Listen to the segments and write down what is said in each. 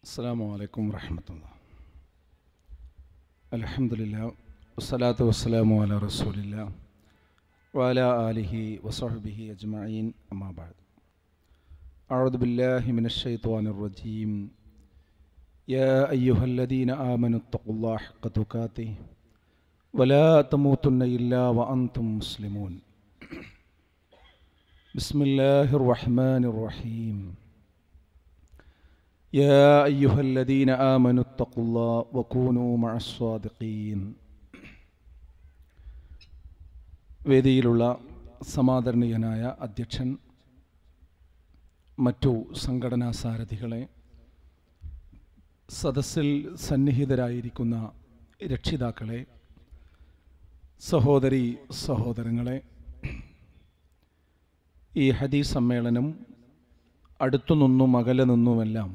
السلام عليكم ورحمة الله الحمد لله والصلاة والسلام على رسول الله وعلى آله وصحبه أجمعين أما بعد أعوذ بالله من الشيطان الرجيم يا أيها الذين آمنوا اتقوا الله حق تقاته ولا تموتن إلا وأنتم مسلمون بسم الله الرحمن الرحيم يا أيها الذين آمنوا اتقوا الله وكونوا مع الصادقين വേദിയിലുള്ള സമാദരണീയനായ അധ്യക്ഷൻ മറ്റു സംഘടനാ സാരഥികളെ സദസ്സിൽ സന്നിഹിതരായിരിക്കുന്ന രക്ഷിതാക്കളെ സഹോദരി സഹോദരങ്ങളെ ഈ ഹദീസ് സമ്മേളനം അടുത്തു നിന്നും അകലെ നിന്നുമെല്ലാം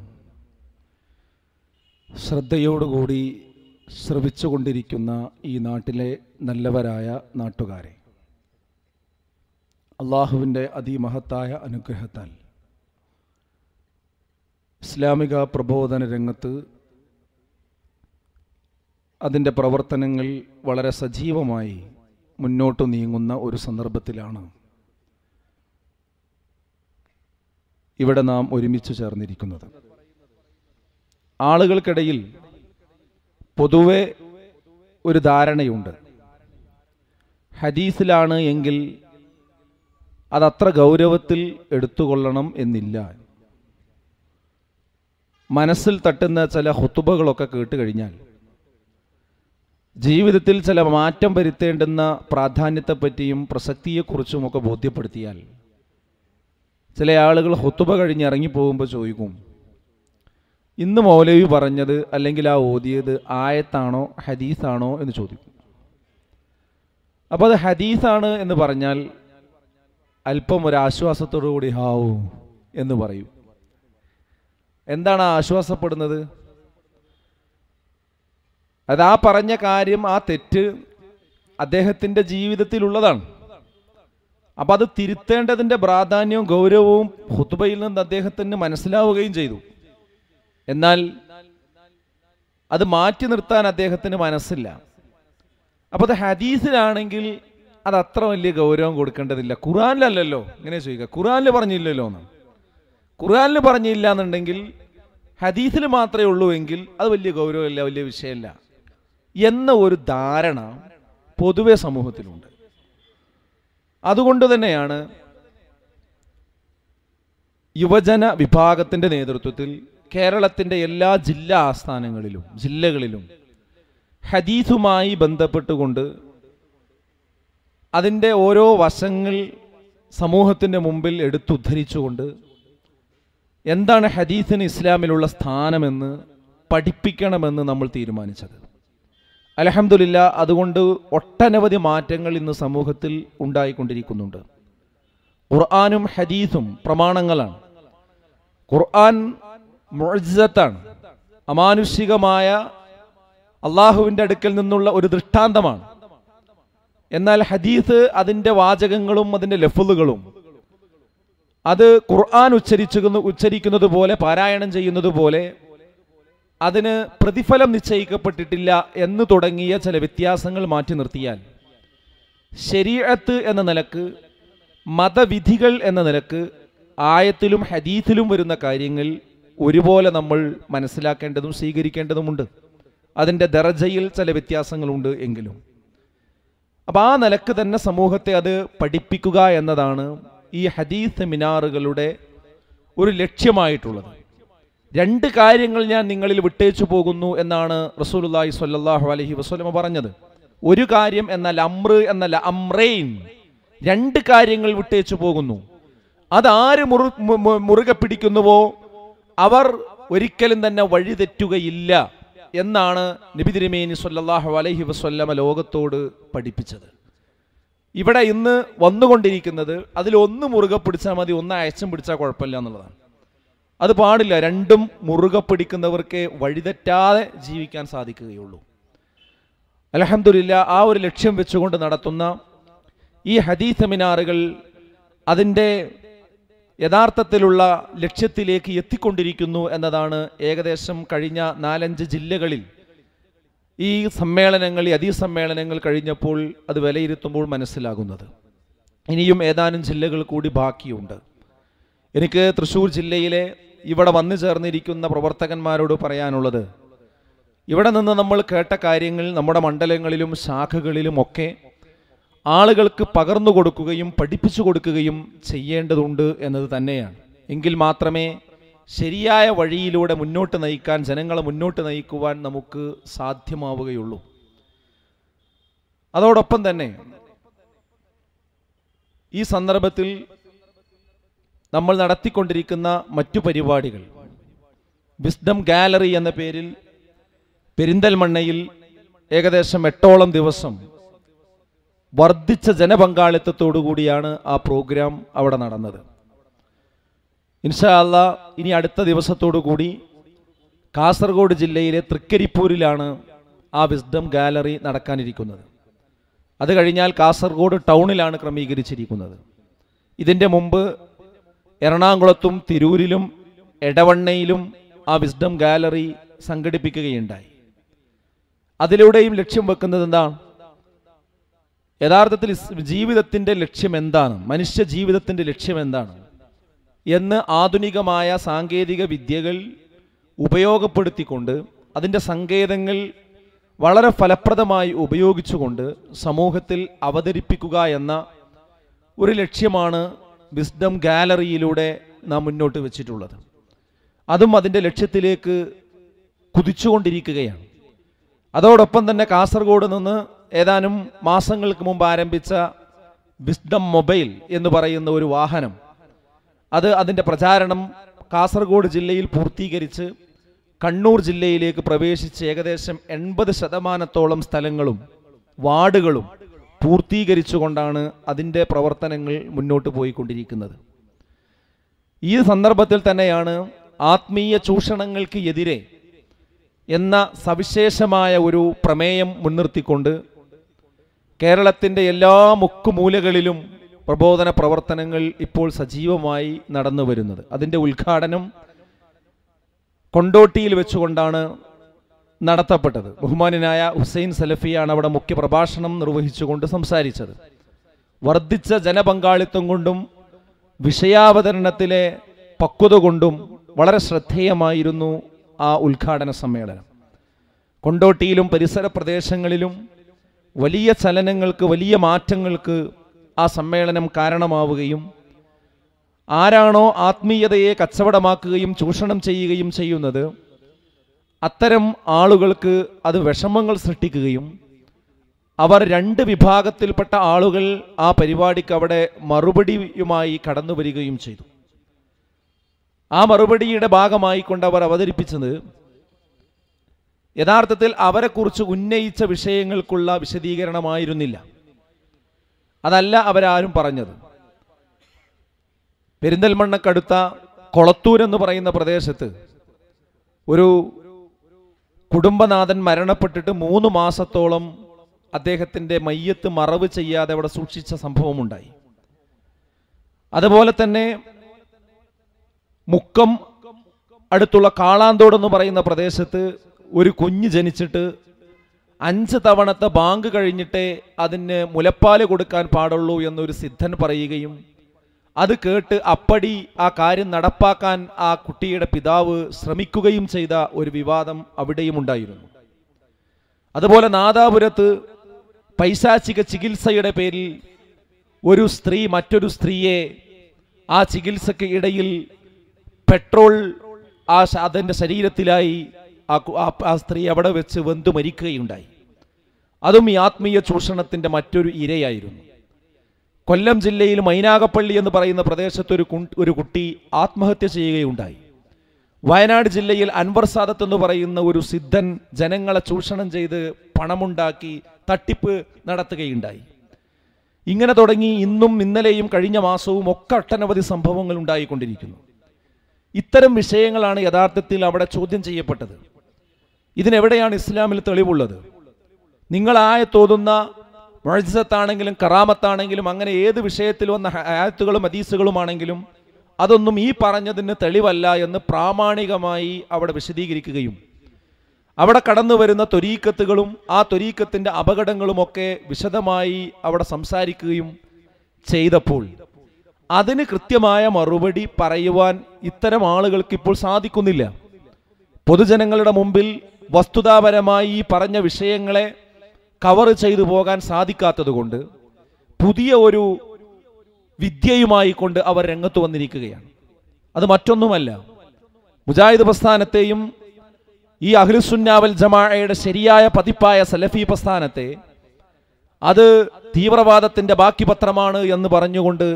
ശ്രദ്ധയോടുകൂടി ശ്രവിച്ചുകൊണ്ടിരിക്കുന്ന ഈ നാട്ടിലെ നല്ലവരായ നാട്ടുകാരെ അള്ളാഹുവിൻ്റെ അതിമഹത്തായ അനുഗ്രഹത്താൽ ഇസ്ലാമിക പ്രബോധന രംഗത്ത് അതിൻ്റെ പ്രവർത്തനങ്ങൾ വളരെ സജീവമായി മുന്നോട്ട് നീങ്ങുന്ന ഒരു സന്ദർഭത്തിലാണ് ഇവിടെ നാം ഒരുമിച്ച് ചേർന്നിരിക്കുന്നത് ആളുകൾക്കിടയിൽ പൊതുവെ ഒരു ധാരണയുണ്ട് ഹദീസിലാണ് എങ്കിൽ അതത്ര ഗൗരവത്തിൽ എടുത്തുകൊള്ളണം എന്നില്ല മനസ്സിൽ തട്ടുന്ന ചില ഹുത്തുബകളൊക്കെ കേട്ട് കഴിഞ്ഞാൽ ജീവിതത്തിൽ ചില മാറ്റം വരുത്തേണ്ടുന്ന പ്രാധാന്യത്തെപ്പറ്റിയും പ്രസക്തിയെക്കുറിച്ചുമൊക്കെ ബോധ്യപ്പെടുത്തിയാൽ ചില ആളുകൾ ഹുത്തുബ കഴിഞ്ഞ് ഇറങ്ങിപ്പോകുമ്പോൾ ചോദിക്കും ഇന്ന് മൗലവി പറഞ്ഞത് അല്ലെങ്കിൽ ആ ഓതിയത് ആയത്താണോ ഹദീസാണോ എന്ന് ചോദിക്കും അപ്പോൾ അത് ഹദീസാണ് എന്ന് പറഞ്ഞാൽ അല്പം ഒരു ആശ്വാസത്തോടു കൂടി ഹാവൂ എന്ന് പറയും എന്താണ് ആ ആശ്വാസപ്പെടുന്നത് അത് ആ പറഞ്ഞ കാര്യം ആ തെറ്റ് അദ്ദേഹത്തിൻ്റെ ജീവിതത്തിലുള്ളതാണ് അപ്പം അത് തിരുത്തേണ്ടതിൻ്റെ പ്രാധാന്യവും ഗൗരവവും ഹുത്തുബയിൽ നിന്ന് അദ്ദേഹത്തിന് മനസ്സിലാവുകയും ചെയ്തു എന്നാൽ അത് മാറ്റി നിർത്താൻ അദ്ദേഹത്തിന് മനസ്സില്ല അപ്പോൾ അത് ഹദീസിലാണെങ്കിൽ അത് അത്ര വലിയ ഗൗരവം കൊടുക്കേണ്ടതില്ല ഖുറാനിലല്ലല്ലോ ഇങ്ങനെ ചോദിക്കുക ഖുറാനിൽ പറഞ്ഞില്ലല്ലോ എന്ന് ഖുറാനിൽ പറഞ്ഞില്ല എന്നുണ്ടെങ്കിൽ ഹദീസിൽ മാത്രമേ ഉള്ളൂ എങ്കിൽ അത് വലിയ ഗൗരവമില്ല വലിയ വിഷയമല്ല എന്ന ഒരു ധാരണ പൊതുവെ സമൂഹത്തിലുണ്ട് അതുകൊണ്ട് തന്നെയാണ് യുവജന വിഭാഗത്തിന്റെ നേതൃത്വത്തിൽ കേരളത്തിന്റെ എല്ലാ ജില്ലാ ആസ്ഥാനങ്ങളിലും ജില്ലകളിലും ഹദീസുമായി ബന്ധപ്പെട്ടുകൊണ്ട് അതിൻ്റെ ഓരോ വശങ്ങൾ സമൂഹത്തിൻ്റെ മുമ്പിൽ എടുത്തുദ്ധരിച്ചുകൊണ്ട് എന്താണ് ഹദീസിന് ഇസ്ലാമിലുള്ള സ്ഥാനമെന്ന് പഠിപ്പിക്കണമെന്ന് നമ്മൾ തീരുമാനിച്ചത് അലഹമില്ല അതുകൊണ്ട് ഒട്ടനവധി മാറ്റങ്ങൾ ഇന്ന് സമൂഹത്തിൽ ഉണ്ടായിക്കൊണ്ടിരിക്കുന്നുണ്ട് ഖുർആാനും ഹദീസും പ്രമാണങ്ങളാണ് ഖുർആൻ മുഴജത്താണ് അമാനുഷികമായ അള്ളാഹുവിൻ്റെ അടുക്കൽ നിന്നുള്ള ഒരു ദൃഷ്ടാന്തമാണ് എന്നാൽ ഹദീസ് അതിൻ്റെ വാചകങ്ങളും അതിൻ്റെ ലഫുലുകളും അത് ഖുർആൻ ഉച്ചരിച്ചു ഉച്ചരിക്കുന്നത് പോലെ പാരായണം ചെയ്യുന്നത് പോലെ അതിന് പ്രതിഫലം നിശ്ചയിക്കപ്പെട്ടിട്ടില്ല എന്ന് തുടങ്ങിയ ചില വ്യത്യാസങ്ങൾ മാറ്റി നിർത്തിയാൽ ശരീഅത്ത് എന്ന നിലക്ക് മതവിധികൾ എന്ന നിലക്ക് ആയത്തിലും ഹദീസിലും വരുന്ന കാര്യങ്ങൾ ഒരുപോലെ നമ്മൾ മനസ്സിലാക്കേണ്ടതും സ്വീകരിക്കേണ്ടതുമുണ്ട് അതിൻ്റെ ദറജയിൽ ചില വ്യത്യാസങ്ങളുണ്ട് എങ്കിലും അപ്പം ആ നിലക്ക് തന്നെ സമൂഹത്തെ അത് പഠിപ്പിക്കുക എന്നതാണ് ഈ ഹദീസ് സെമിനാറുകളുടെ ഒരു ലക്ഷ്യമായിട്ടുള്ളത് രണ്ട് കാര്യങ്ങൾ ഞാൻ നിങ്ങളിൽ വിട്ടേച്ചു പോകുന്നു എന്നാണ് റസൂലുല്ലാഹി സ്വല്ലല്ലാഹു അലൈഹി വസല്ലമ പറഞ്ഞത് ഒരു കാര്യം എന്നാൽ അമ്ര എന്നല്ല അമ്രൈൻ രണ്ട് കാര്യങ്ങൾ വിട്ടേച്ചു പോകുന്നു അതാര് മുറു മുറുകെ പിടിക്കുന്നുവോ അവർ ഒരിക്കലും തന്നെ വഴിതെറ്റുകയില്ല എന്നാണ് നബി തിരുമേനി സല്ലല്ലാഹു അലൈഹി വസല്ലമ ലോകത്തോട് പഠിപ്പിച്ചത് ഇവിടെ ഇന്ന് വന്നുകൊണ്ടിരിക്കുന്നത് അതിൽ ഒന്ന് മുറുകെ പിടിച്ചാൽ മതി ഒന്ന് അയച്ചും പിടിച്ചാൽ കുഴപ്പമില്ല എന്നുള്ളതാണ് അത് പാടില്ല രണ്ടും മുറുകെ പിടിക്കുന്നവർക്ക് വഴിതെറ്റാതെ ജീവിക്കാൻ സാധിക്കുകയുള്ളൂ അലഹമില്ല ആ ഒരു ലക്ഷ്യം വെച്ചുകൊണ്ട് നടത്തുന്ന ഈ ഹദീസ് സെമിനാറുകൾ അതിൻ്റെ യഥാർത്ഥത്തിലുള്ള ലക്ഷ്യത്തിലേക്ക് എത്തിക്കൊണ്ടിരിക്കുന്നു എന്നതാണ് ഏകദേശം കഴിഞ്ഞ നാലഞ്ച് ജില്ലകളിൽ ഈ സമ്മേളനങ്ങൾ ഈ അതിസമ്മേളനങ്ങൾ കഴിഞ്ഞപ്പോൾ അത് വിലയിരുത്തുമ്പോൾ മനസ്സിലാകുന്നത് ഇനിയും ഏതാനും ജില്ലകൾ കൂടി ബാക്കിയുണ്ട് എനിക്ക് തൃശ്ശൂർ ജില്ലയിലെ ഇവിടെ വന്നു ചേർന്നിരിക്കുന്ന പ്രവർത്തകന്മാരോട് പറയാനുള്ളത് ഇവിടെ നിന്ന് നമ്മൾ കേട്ട കാര്യങ്ങൾ നമ്മുടെ മണ്ഡലങ്ങളിലും ശാഖകളിലും ഒക്കെ ആളുകൾക്ക് പകർന്നു കൊടുക്കുകയും പഠിപ്പിച്ചു കൊടുക്കുകയും ചെയ്യേണ്ടതുണ്ട് എന്നത് തന്നെയാണ് എങ്കിൽ മാത്രമേ ശരിയായ വഴിയിലൂടെ മുന്നോട്ട് നയിക്കാൻ ജനങ്ങളെ മുന്നോട്ട് നയിക്കുവാൻ നമുക്ക് സാധ്യമാവുകയുള്ളൂ അതോടൊപ്പം തന്നെ ഈ സന്ദർഭത്തിൽ നമ്മൾ നടത്തിക്കൊണ്ടിരിക്കുന്ന മറ്റു പരിപാടികൾ വിസ്ഡം ഗാലറി എന്ന പേരിൽ പെരിന്തൽമണ്ണയിൽ ഏകദേശം എട്ടോളം ദിവസം വർദ്ധിച്ച ജനപങ്കാളിത്തത്തോടു കൂടിയാണ് ആ പ്രോഗ്രാം അവിടെ നടന്നത് ഇൻഷാ അല്ല ഇനി അടുത്ത ദിവസത്തോടു കൂടി കാസർഗോഡ് ജില്ലയിലെ തൃക്കരിപ്പൂരിലാണ് ആ വിസ്ഡം ഗാലറി നടക്കാനിരിക്കുന്നത് അത് കഴിഞ്ഞാൽ കാസർഗോഡ് ടൗണിലാണ് ക്രമീകരിച്ചിരിക്കുന്നത് ഇതിൻ്റെ മുമ്പ് എറണാകുളത്തും തിരൂരിലും എടവണ്ണയിലും ആ വിസ്ഡം ഗാലറി സംഘടിപ്പിക്കുകയുണ്ടായി അതിലൂടെയും ലക്ഷ്യം വെക്കുന്നത് എന്താണ് യഥാർത്ഥത്തിൽ ഇസ് ജീവിതത്തിൻ്റെ ലക്ഷ്യം എന്താണ് മനുഷ്യ ജീവിതത്തിൻ്റെ ലക്ഷ്യം എന്താണ് എന്ന് ആധുനികമായ സാങ്കേതിക വിദ്യകൾ ഉപയോഗപ്പെടുത്തിക്കൊണ്ട് അതിൻ്റെ സങ്കേതങ്ങൾ വളരെ ഫലപ്രദമായി ഉപയോഗിച്ചുകൊണ്ട് സമൂഹത്തിൽ അവതരിപ്പിക്കുക എന്ന ഒരു ലക്ഷ്യമാണ് വിസ്ഡം ഗാലറിയിലൂടെ നാം മുന്നോട്ട് വെച്ചിട്ടുള്ളത് അതും അതിൻ്റെ ലക്ഷ്യത്തിലേക്ക് കുതിച്ചുകൊണ്ടിരിക്കുകയാണ് അതോടൊപ്പം തന്നെ കാസർഗോഡ് നിന്ന് ഏതാനും മാസങ്ങൾക്ക് മുമ്പ് ആരംഭിച്ച വിസ്ഡം മൊബൈൽ എന്ന് പറയുന്ന ഒരു വാഹനം അത് അതിൻ്റെ പ്രചാരണം കാസർഗോഡ് ജില്ലയിൽ പൂർത്തീകരിച്ച് കണ്ണൂർ ജില്ലയിലേക്ക് പ്രവേശിച്ച് ഏകദേശം എൺപത് ശതമാനത്തോളം സ്ഥലങ്ങളും വാർഡുകളും പൂർത്തീകരിച്ചുകൊണ്ടാണ് അതിൻ്റെ പ്രവർത്തനങ്ങൾ മുന്നോട്ട് പോയിക്കൊണ്ടിരിക്കുന്നത് ഈ സന്ദർഭത്തിൽ തന്നെയാണ് ആത്മീയ ചൂഷണങ്ങൾക്ക് എതിരെ എന്ന സവിശേഷമായ ഒരു പ്രമേയം മുൻനിർത്തിക്കൊണ്ട് കേരളത്തിൻ്റെ എല്ലാ മുക്കുമൂലകളിലും പ്രബോധന പ്രവർത്തനങ്ങൾ ഇപ്പോൾ സജീവമായി നടന്നു വരുന്നത് അതിൻ്റെ ഉദ്ഘാടനം കൊണ്ടോട്ടിയിൽ വെച്ചുകൊണ്ടാണ് നടത്തപ്പെട്ടത് ബഹുമാനായ ഹുസൈൻ സലഫിയാണ് അവിടെ മുഖ്യ പ്രഭാഷണം നിർവഹിച്ചുകൊണ്ട് സംസാരിച്ചത് വർദ്ധിച്ച ജനപങ്കാളിത്തം കൊണ്ടും വിഷയാവതരണത്തിലെ പക്വത കൊണ്ടും വളരെ ശ്രദ്ധേയമായിരുന്നു ആ ഉദ്ഘാടന സമ്മേളനം കൊണ്ടോട്ടിയിലും പരിസര പ്രദേശങ്ങളിലും വലിയ ചലനങ്ങൾക്ക് വലിയ മാറ്റങ്ങൾക്ക് ആ സമ്മേളനം കാരണമാവുകയും ആരാണോ ആത്മീയതയെ കച്ചവടമാക്കുകയും ചൂഷണം ചെയ്യുകയും ചെയ്യുന്നത് അത്തരം ആളുകൾക്ക് അത് വിഷമങ്ങൾ സൃഷ്ടിക്കുകയും അവർ രണ്ട് വിഭാഗത്തിൽപ്പെട്ട ആളുകൾ ആ പരിപാടിക്ക് അവിടെ മറുപടിയുമായി കടന്നു വരികയും ചെയ്തു ആ മറുപടിയുടെ ഭാഗമായി കൊണ്ട് അവർ അവതരിപ്പിച്ചത് യഥാർത്ഥത്തിൽ അവരെക്കുറിച്ച് ഉന്നയിച്ച വിഷയങ്ങൾക്കുള്ള വിശദീകരണമായിരുന്നില്ല അതല്ല അവരാരും പറഞ്ഞത് പെരിന്തൽമണ്ണക്കടുത്ത കൊളത്തൂർ എന്ന് പറയുന്ന പ്രദേശത്ത് ഒരു കുടുംബനാഥൻ മരണപ്പെട്ടിട്ട് മൂന്ന് മാസത്തോളം അദ്ദേഹത്തിൻ്റെ മയ്യത്ത് മറവ് ചെയ്യാതെ അവിടെ സൂക്ഷിച്ച സംഭവമുണ്ടായി അതുപോലെ തന്നെ മുക്കം അടുത്തുള്ള കാളാന്തോട് എന്ന് പറയുന്ന പ്രദേശത്ത് ഒരു കുഞ്ഞ് ജനിച്ചിട്ട് അഞ്ച് തവണത്തെ ബാങ്ക് കഴിഞ്ഞിട്ടേ അതിന് മുലപ്പാല് കൊടുക്കാൻ പാടുള്ളൂ എന്നൊരു സിദ്ധൻ പറയുകയും അത് കേട്ട് അപ്പടി ആ കാര്യം നടപ്പാക്കാൻ ആ കുട്ടിയുടെ പിതാവ് ശ്രമിക്കുകയും ചെയ്ത ഒരു വിവാദം അവിടെയും ഉണ്ടായിരുന്നു അതുപോലെ നാദാപുരത്ത് പൈശാചിക ചികിത്സയുടെ പേരിൽ ഒരു സ്ത്രീ മറ്റൊരു സ്ത്രീയെ ആ ചികിത്സയ്ക്ക് ഇടയിൽ പെട്രോൾ ആ ശ- അതിൻ്റെ ശരീരത്തിലായി ആ കു- ആ- ആ സ്ത്രീ അവിടെ വെച്ച് വെന്തു മരിക്കുകയുണ്ടായി അതും ഈ ആത്മീയ ചൂഷണത്തിൻ്റെ മറ്റൊരു ഇരയായിരുന്നു കൊല്ലം ജില്ലയിൽ മൈനാഗപ്പള്ളി എന്ന് പറയുന്ന പ്രദേശത്ത് ഒരു കുൺ- ഒരു കുട്ടി ആത്മഹത്യ ചെയ്യുകയുണ്ടായി വയനാട് ജില്ലയിൽ അൻവർ സാദത്ത് എന്ന് പറയുന്ന ഒരു സിദ്ധൻ ജനങ്ങളെ ചൂഷണം ചെയ്ത് പണമുണ്ടാക്കി തട്ടിപ്പ് നടത്തുകയുണ്ടായി ഇങ്ങനെ തുടങ്ങി ഇന്നും ഇന്നലെയും കഴിഞ്ഞ മാസവും ഒക്കെ ഒട്ടനവധി സംഭവങ്ങൾ ഉണ്ടായിക്കൊണ്ടിരിക്കുന്നു ഇത്തരം വിഷയങ്ങളാണ് യഥാർത്ഥത്തിൽ അവിടെ ചോദ്യം ചെയ്യപ്പെട്ടത് ഇതിനെവിടെയാണ് ഇസ്ലാമിൽ തെളിവുള്ളത് നിങ്ങളായ തോന്നുന്ന മൊഴിസത്താണെങ്കിലും കറാമത്താണെങ്കിലും അങ്ങനെ ഏത് വിഷയത്തിൽ വന്ന ഹ- ആയത്തുകളും ഹദീസുകളുമാണെങ്കിലും അതൊന്നും ഈ പറഞ്ഞതിന് തെളിവല്ല എന്ന് പ്രാമാണികമായി അവിടെ വിശദീകരിക്കുകയും അവിടെ കടന്നു വരുന്ന ത്വരീക്കത്തുകളും ആ ത്വരീക്കത്തിൻ്റെ അപകടങ്ങളുമൊക്കെ വിശദമായി അവിടെ സംസാരിക്കുകയും ചെയ്തപ്പോൾ അതിന് കൃത്യമായ മറുപടി പറയുവാൻ ഇത്തരം ആളുകൾക്ക് ഇപ്പോൾ സാധിക്കുന്നില്ല പൊതുജനങ്ങളുടെ മുമ്പിൽ വസ്തുതാപരമായി ഈ പറഞ്ഞ വിഷയങ്ങളെ കവർ ചെയ്തു പോകാൻ സാധിക്കാത്തതുകൊണ്ട് പുതിയ ഒരു വിദ്യയുമായി കൊണ്ട് അവർ രംഗത്ത് വന്നിരിക്കുകയാണ് അത് മറ്റൊന്നുമല്ല മുജാഹിദ് പ്രസ്ഥാനത്തെയും ഈ അഖിലുസുന്നാവൽ ജമാഅയുടെ ശരിയായ പതിപ്പായ സലഫി പ്രസ്ഥാനത്തെ അത് തീവ്രവാദത്തിന്റെ ബാക്കി പത്രമാണ് എന്ന് പറഞ്ഞുകൊണ്ട്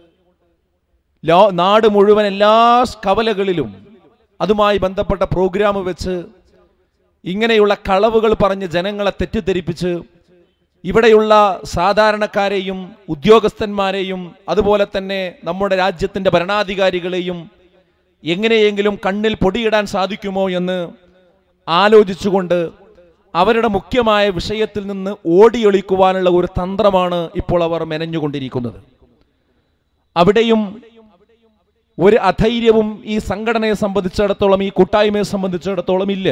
ലോ നാട് മുഴുവൻ എല്ലാ കവലകളിലും അതുമായി ബന്ധപ്പെട്ട പ്രോഗ്രാം വെച്ച് ഇങ്ങനെയുള്ള കളവുകൾ പറഞ്ഞ് ജനങ്ങളെ തെറ്റിദ്ധരിപ്പിച്ച് ഇവിടെയുള്ള സാധാരണക്കാരെയും ഉദ്യോഗസ്ഥന്മാരെയും അതുപോലെ തന്നെ നമ്മുടെ രാജ്യത്തിൻ്റെ ഭരണാധികാരികളെയും എങ്ങനെയെങ്കിലും കണ്ണിൽ പൊടിയിടാൻ സാധിക്കുമോ എന്ന് ആലോചിച്ചുകൊണ്ട് അവരുടെ മുഖ്യമായ വിഷയത്തിൽ നിന്ന് ഓടിയൊളിക്കുവാനുള്ള ഒരു തന്ത്രമാണ് ഇപ്പോൾ അവർ മെനഞ്ഞുകൊണ്ടിരിക്കുന്നത് അവിടെയും ഒരു അധൈര്യവും ഈ സംഘടനയെ സംബന്ധിച്ചിടത്തോളം ഈ കൂട്ടായ്മയെ സംബന്ധിച്ചിടത്തോളം ഇല്ല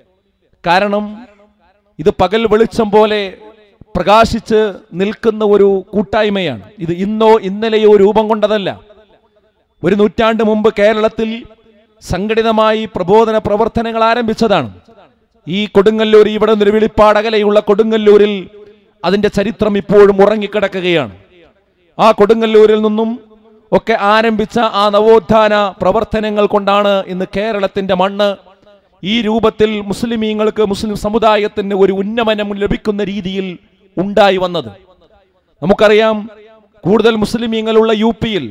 കാരണം ഇത് പകൽ വെളിച്ചം പോലെ പ്രകാശിച്ച് നിൽക്കുന്ന ഒരു കൂട്ടായ്മയാണ് ഇത് ഇന്നോ ഇന്നലെയോ രൂപം കൊണ്ടതല്ല ഒരു നൂറ്റാണ്ട് മുമ്പ് കേരളത്തിൽ സംഘടിതമായി പ്രബോധന പ്രവർത്തനങ്ങൾ ആരംഭിച്ചതാണ് ഈ കൊടുങ്ങല്ലൂർ ഇവിടെ നിന്നൊരു വെളിപ്പാടകലെയുള്ള കൊടുങ്ങല്ലൂരിൽ അതിന്റെ ചരിത്രം ഇപ്പോഴും ഉറങ്ങിക്കിടക്കുകയാണ് ആ കൊടുങ്ങല്ലൂരിൽ നിന്നും ഒക്കെ ആരംഭിച്ച ആ നവോത്ഥാന പ്രവർത്തനങ്ങൾ കൊണ്ടാണ് ഇന്ന് കേരളത്തിന്റെ മണ്ണ് ഈ രൂപത്തിൽ മുസ്ലിമീങ്ങൾക്ക് മുസ്ലിം സമുദായത്തിന് ഒരു ഉന്നമനം ലഭിക്കുന്ന രീതിയിൽ ഉണ്ടായി വന്നത് നമുക്കറിയാം കൂടുതൽ മുസ്ലിമീങ്ങളുള്ള യു പിയിൽ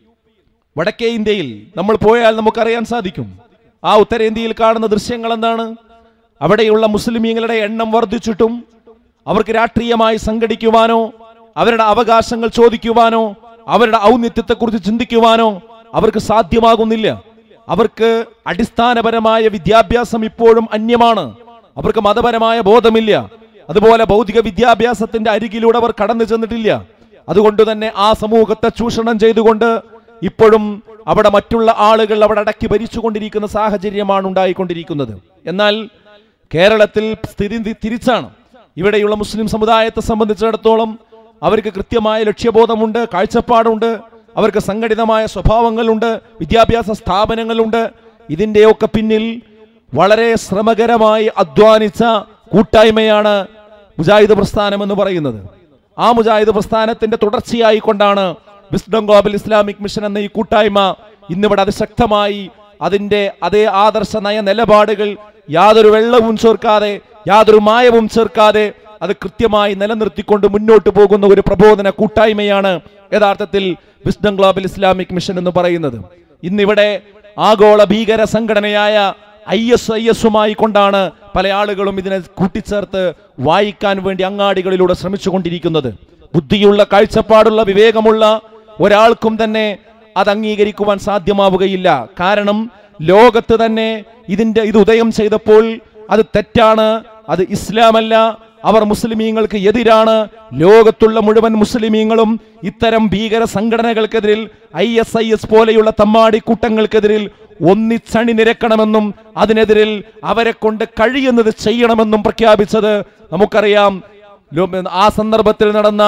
വടക്കേ ഇന്ത്യയിൽ നമ്മൾ പോയാൽ നമുക്കറിയാൻ സാധിക്കും ആ ഉത്തരേന്ത്യയിൽ കാണുന്ന ദൃശ്യങ്ങൾ എന്താണ് അവിടെയുള്ള മുസ്ലിമീങ്ങളുടെ എണ്ണം വർദ്ധിച്ചിട്ടും അവർക്ക് രാഷ്ട്രീയമായി സംഘടിക്കുവാനോ അവരുടെ അവകാശങ്ങൾ ചോദിക്കുവാനോ അവരുടെ ഔന്നിത്യത്തെക്കുറിച്ച് ചിന്തിക്കുവാനോ അവർക്ക് സാധ്യമാകുന്നില്ല അവർക്ക് അടിസ്ഥാനപരമായ വിദ്യാഭ്യാസം ഇപ്പോഴും അന്യമാണ് അവർക്ക് മതപരമായ ബോധമില്ല അതുപോലെ ഭൗതിക വിദ്യാഭ്യാസത്തിന്റെ അരികിലൂടെ അവർ കടന്നു ചെന്നിട്ടില്ല അതുകൊണ്ട് തന്നെ ആ സമൂഹത്തെ ചൂഷണം ചെയ്തുകൊണ്ട് ഇപ്പോഴും അവിടെ മറ്റുള്ള ആളുകൾ അവിടെ അടക്കി ഭരിച്ചുകൊണ്ടിരിക്കുന്ന സാഹചര്യമാണ് ഉണ്ടായിക്കൊണ്ടിരിക്കുന്നത് എന്നാൽ കേരളത്തിൽ സ്ഥിതി തി- തിരിച്ചാണ് ഇവിടെയുള്ള മുസ്ലിം സമുദായത്തെ സംബന്ധിച്ചിടത്തോളം അവർക്ക് കൃത്യമായ ലക്ഷ്യബോധമുണ്ട് കാഴ്ചപ്പാടുണ്ട് അവർക്ക് സംഘടിതമായ സ്വഭാവങ്ങളുണ്ട് വിദ്യാഭ്യാസ സ്ഥാപനങ്ങളുണ്ട് ഇതിൻ്റെയൊക്കെ പിന്നിൽ വളരെ ശ്രമകരമായി അധ്വാനിച്ച കൂട്ടായ്മയാണ് മുജാഹിദ് പ്രസ്ഥാനം എന്ന് പറയുന്നത് ആ മുജാഹിദ് പ്രസ്ഥാനത്തിന്റെ തുടർച്ചയായി കൊണ്ടാണ് വിസ്ഡം ഗ്ലോബൽ ഇസ്ലാമിക് മിഷൻ എന്ന ഈ കൂട്ടായ്മ ഇന്നിവിടെ അതിശക്തമായി അതിന്റെ അതേ ആദർശ നയ നിലപാടുകൾ യാതൊരു വെള്ളവും ചേർക്കാതെ യാതൊരു മായവും ചേർക്കാതെ അത് കൃത്യമായി നിലനിർത്തിക്കൊണ്ട് മുന്നോട്ട് പോകുന്ന ഒരു പ്രബോധന കൂട്ടായ്മയാണ് യഥാർത്ഥത്തിൽ വിസ്ഡം ഗ്ലോബൽ ഇസ്ലാമിക് മിഷൻ എന്ന് പറയുന്നത് ഇന്നിവിടെ ആഗോള ഭീകര സംഘടനയായ ഐ എസ് ഐ എസുമായി കൊണ്ടാണ് പല ആളുകളും ഇതിനെ കൂട്ടിച്ചേർത്ത് വായിക്കാൻ വേണ്ടി അങ്ങാടികളിലൂടെ ശ്രമിച്ചുകൊണ്ടിരിക്കുന്നത് ബുദ്ധിയുള്ള കാഴ്ചപ്പാടുള്ള വിവേകമുള്ള ഒരാൾക്കും തന്നെ അത് അംഗീകരിക്കുവാൻ സാധ്യമാവുകയില്ല കാരണം ലോകത്ത് തന്നെ ഇതിന്റെ ഇത് ഉദയം ചെയ്തപ്പോൾ അത് തെറ്റാണ് അത് ഇസ്ലാമല്ല അവർ മുസ്ലിമീങ്ങൾക്ക് എതിരാണ് ലോകത്തുള്ള മുഴുവൻ മുസ്ലിമീങ്ങളും ഇത്തരം ഭീകര സംഘടനകൾക്കെതിരിൽ ഐ എസ് ഐ എസ് പോലെയുള്ള തമ്മാടി കൂട്ടങ്ങൾക്കെതിരിൽ ഒന്നിച്ചണി നിരക്കണമെന്നും അതിനെതിരിൽ അവരെ കൊണ്ട് കഴിയുന്നത് ചെയ്യണമെന്നും പ്രഖ്യാപിച്ചത് നമുക്കറിയാം ലോ- ആ സന്ദർഭത്തിൽ നടന്ന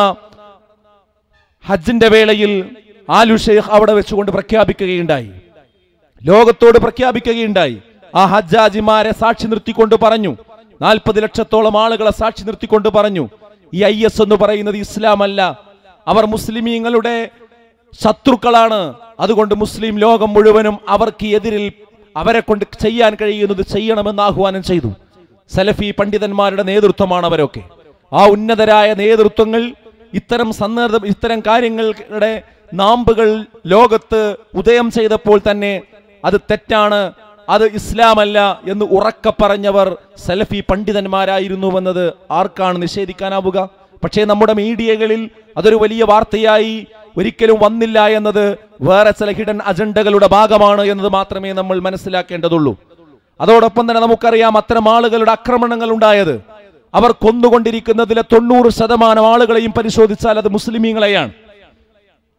ഹജ്ജിന്റെ വേളയിൽ ആലു ഷെയ്ഖ് അവിടെ വെച്ചുകൊണ്ട് പ്രഖ്യാപിക്കുകയുണ്ടായി ലോകത്തോട് പ്രഖ്യാപിക്കുകയുണ്ടായി ആ ഹജ്ജാജിമാരെ സാക്ഷി നിർത്തിക്കൊണ്ട് പറഞ്ഞു നാൽപ്പത് ലക്ഷത്തോളം ആളുകളെ സാക്ഷി നിർത്തിക്കൊണ്ട് പറഞ്ഞു ഈ ഐ എസ് എന്ന് പറയുന്നത് ഇസ്ലാം അല്ല അവർ മുസ്ലിമീങ്ങളുടെ ശത്രുക്കളാണ് അതുകൊണ്ട് മുസ്ലിം ലോകം മുഴുവനും അവർക്ക് എതിരിൽ അവരെ കൊണ്ട് ചെയ്യാൻ കഴിയുന്നത് ചെയ്യണമെന്ന് ആഹ്വാനം ചെയ്തു സലഫി പണ്ഡിതന്മാരുടെ നേതൃത്വമാണ് അവരൊക്കെ ആ ഉന്നതരായ നേതൃത്വങ്ങൾ ഇത്തരം സന്ദർഭ ഇത്തരം കാര്യങ്ങളുടെ നാമ്പുകൾ ലോകത്ത് ഉദയം ചെയ്തപ്പോൾ തന്നെ അത് തെറ്റാണ് അത് ഇസ്ലാമല്ല എന്ന് ഉറക്ക പറഞ്ഞവർ സലഫി പണ്ഡിതന്മാരായിരുന്നുവെന്നത് ആർക്കാണ് നിഷേധിക്കാനാവുക പക്ഷേ നമ്മുടെ മീഡിയകളിൽ അതൊരു വലിയ വാർത്തയായി ഒരിക്കലും വന്നില്ല എന്നത് വേറെ ചില ഹിഡൻ അജണ്ടകളുടെ ഭാഗമാണ് എന്നത് മാത്രമേ നമ്മൾ മനസ്സിലാക്കേണ്ടതുള്ളൂ അതോടൊപ്പം തന്നെ നമുക്കറിയാം അത്തരം ആളുകളുടെ ആക്രമണങ്ങൾ ഉണ്ടായത് അവർ കൊന്നുകൊണ്ടിരിക്കുന്നതിലെ തൊണ്ണൂറ് ശതമാനം ആളുകളെയും പരിശോധിച്ചാൽ അത് മുസ്ലിമീങ്ങളെയാണ്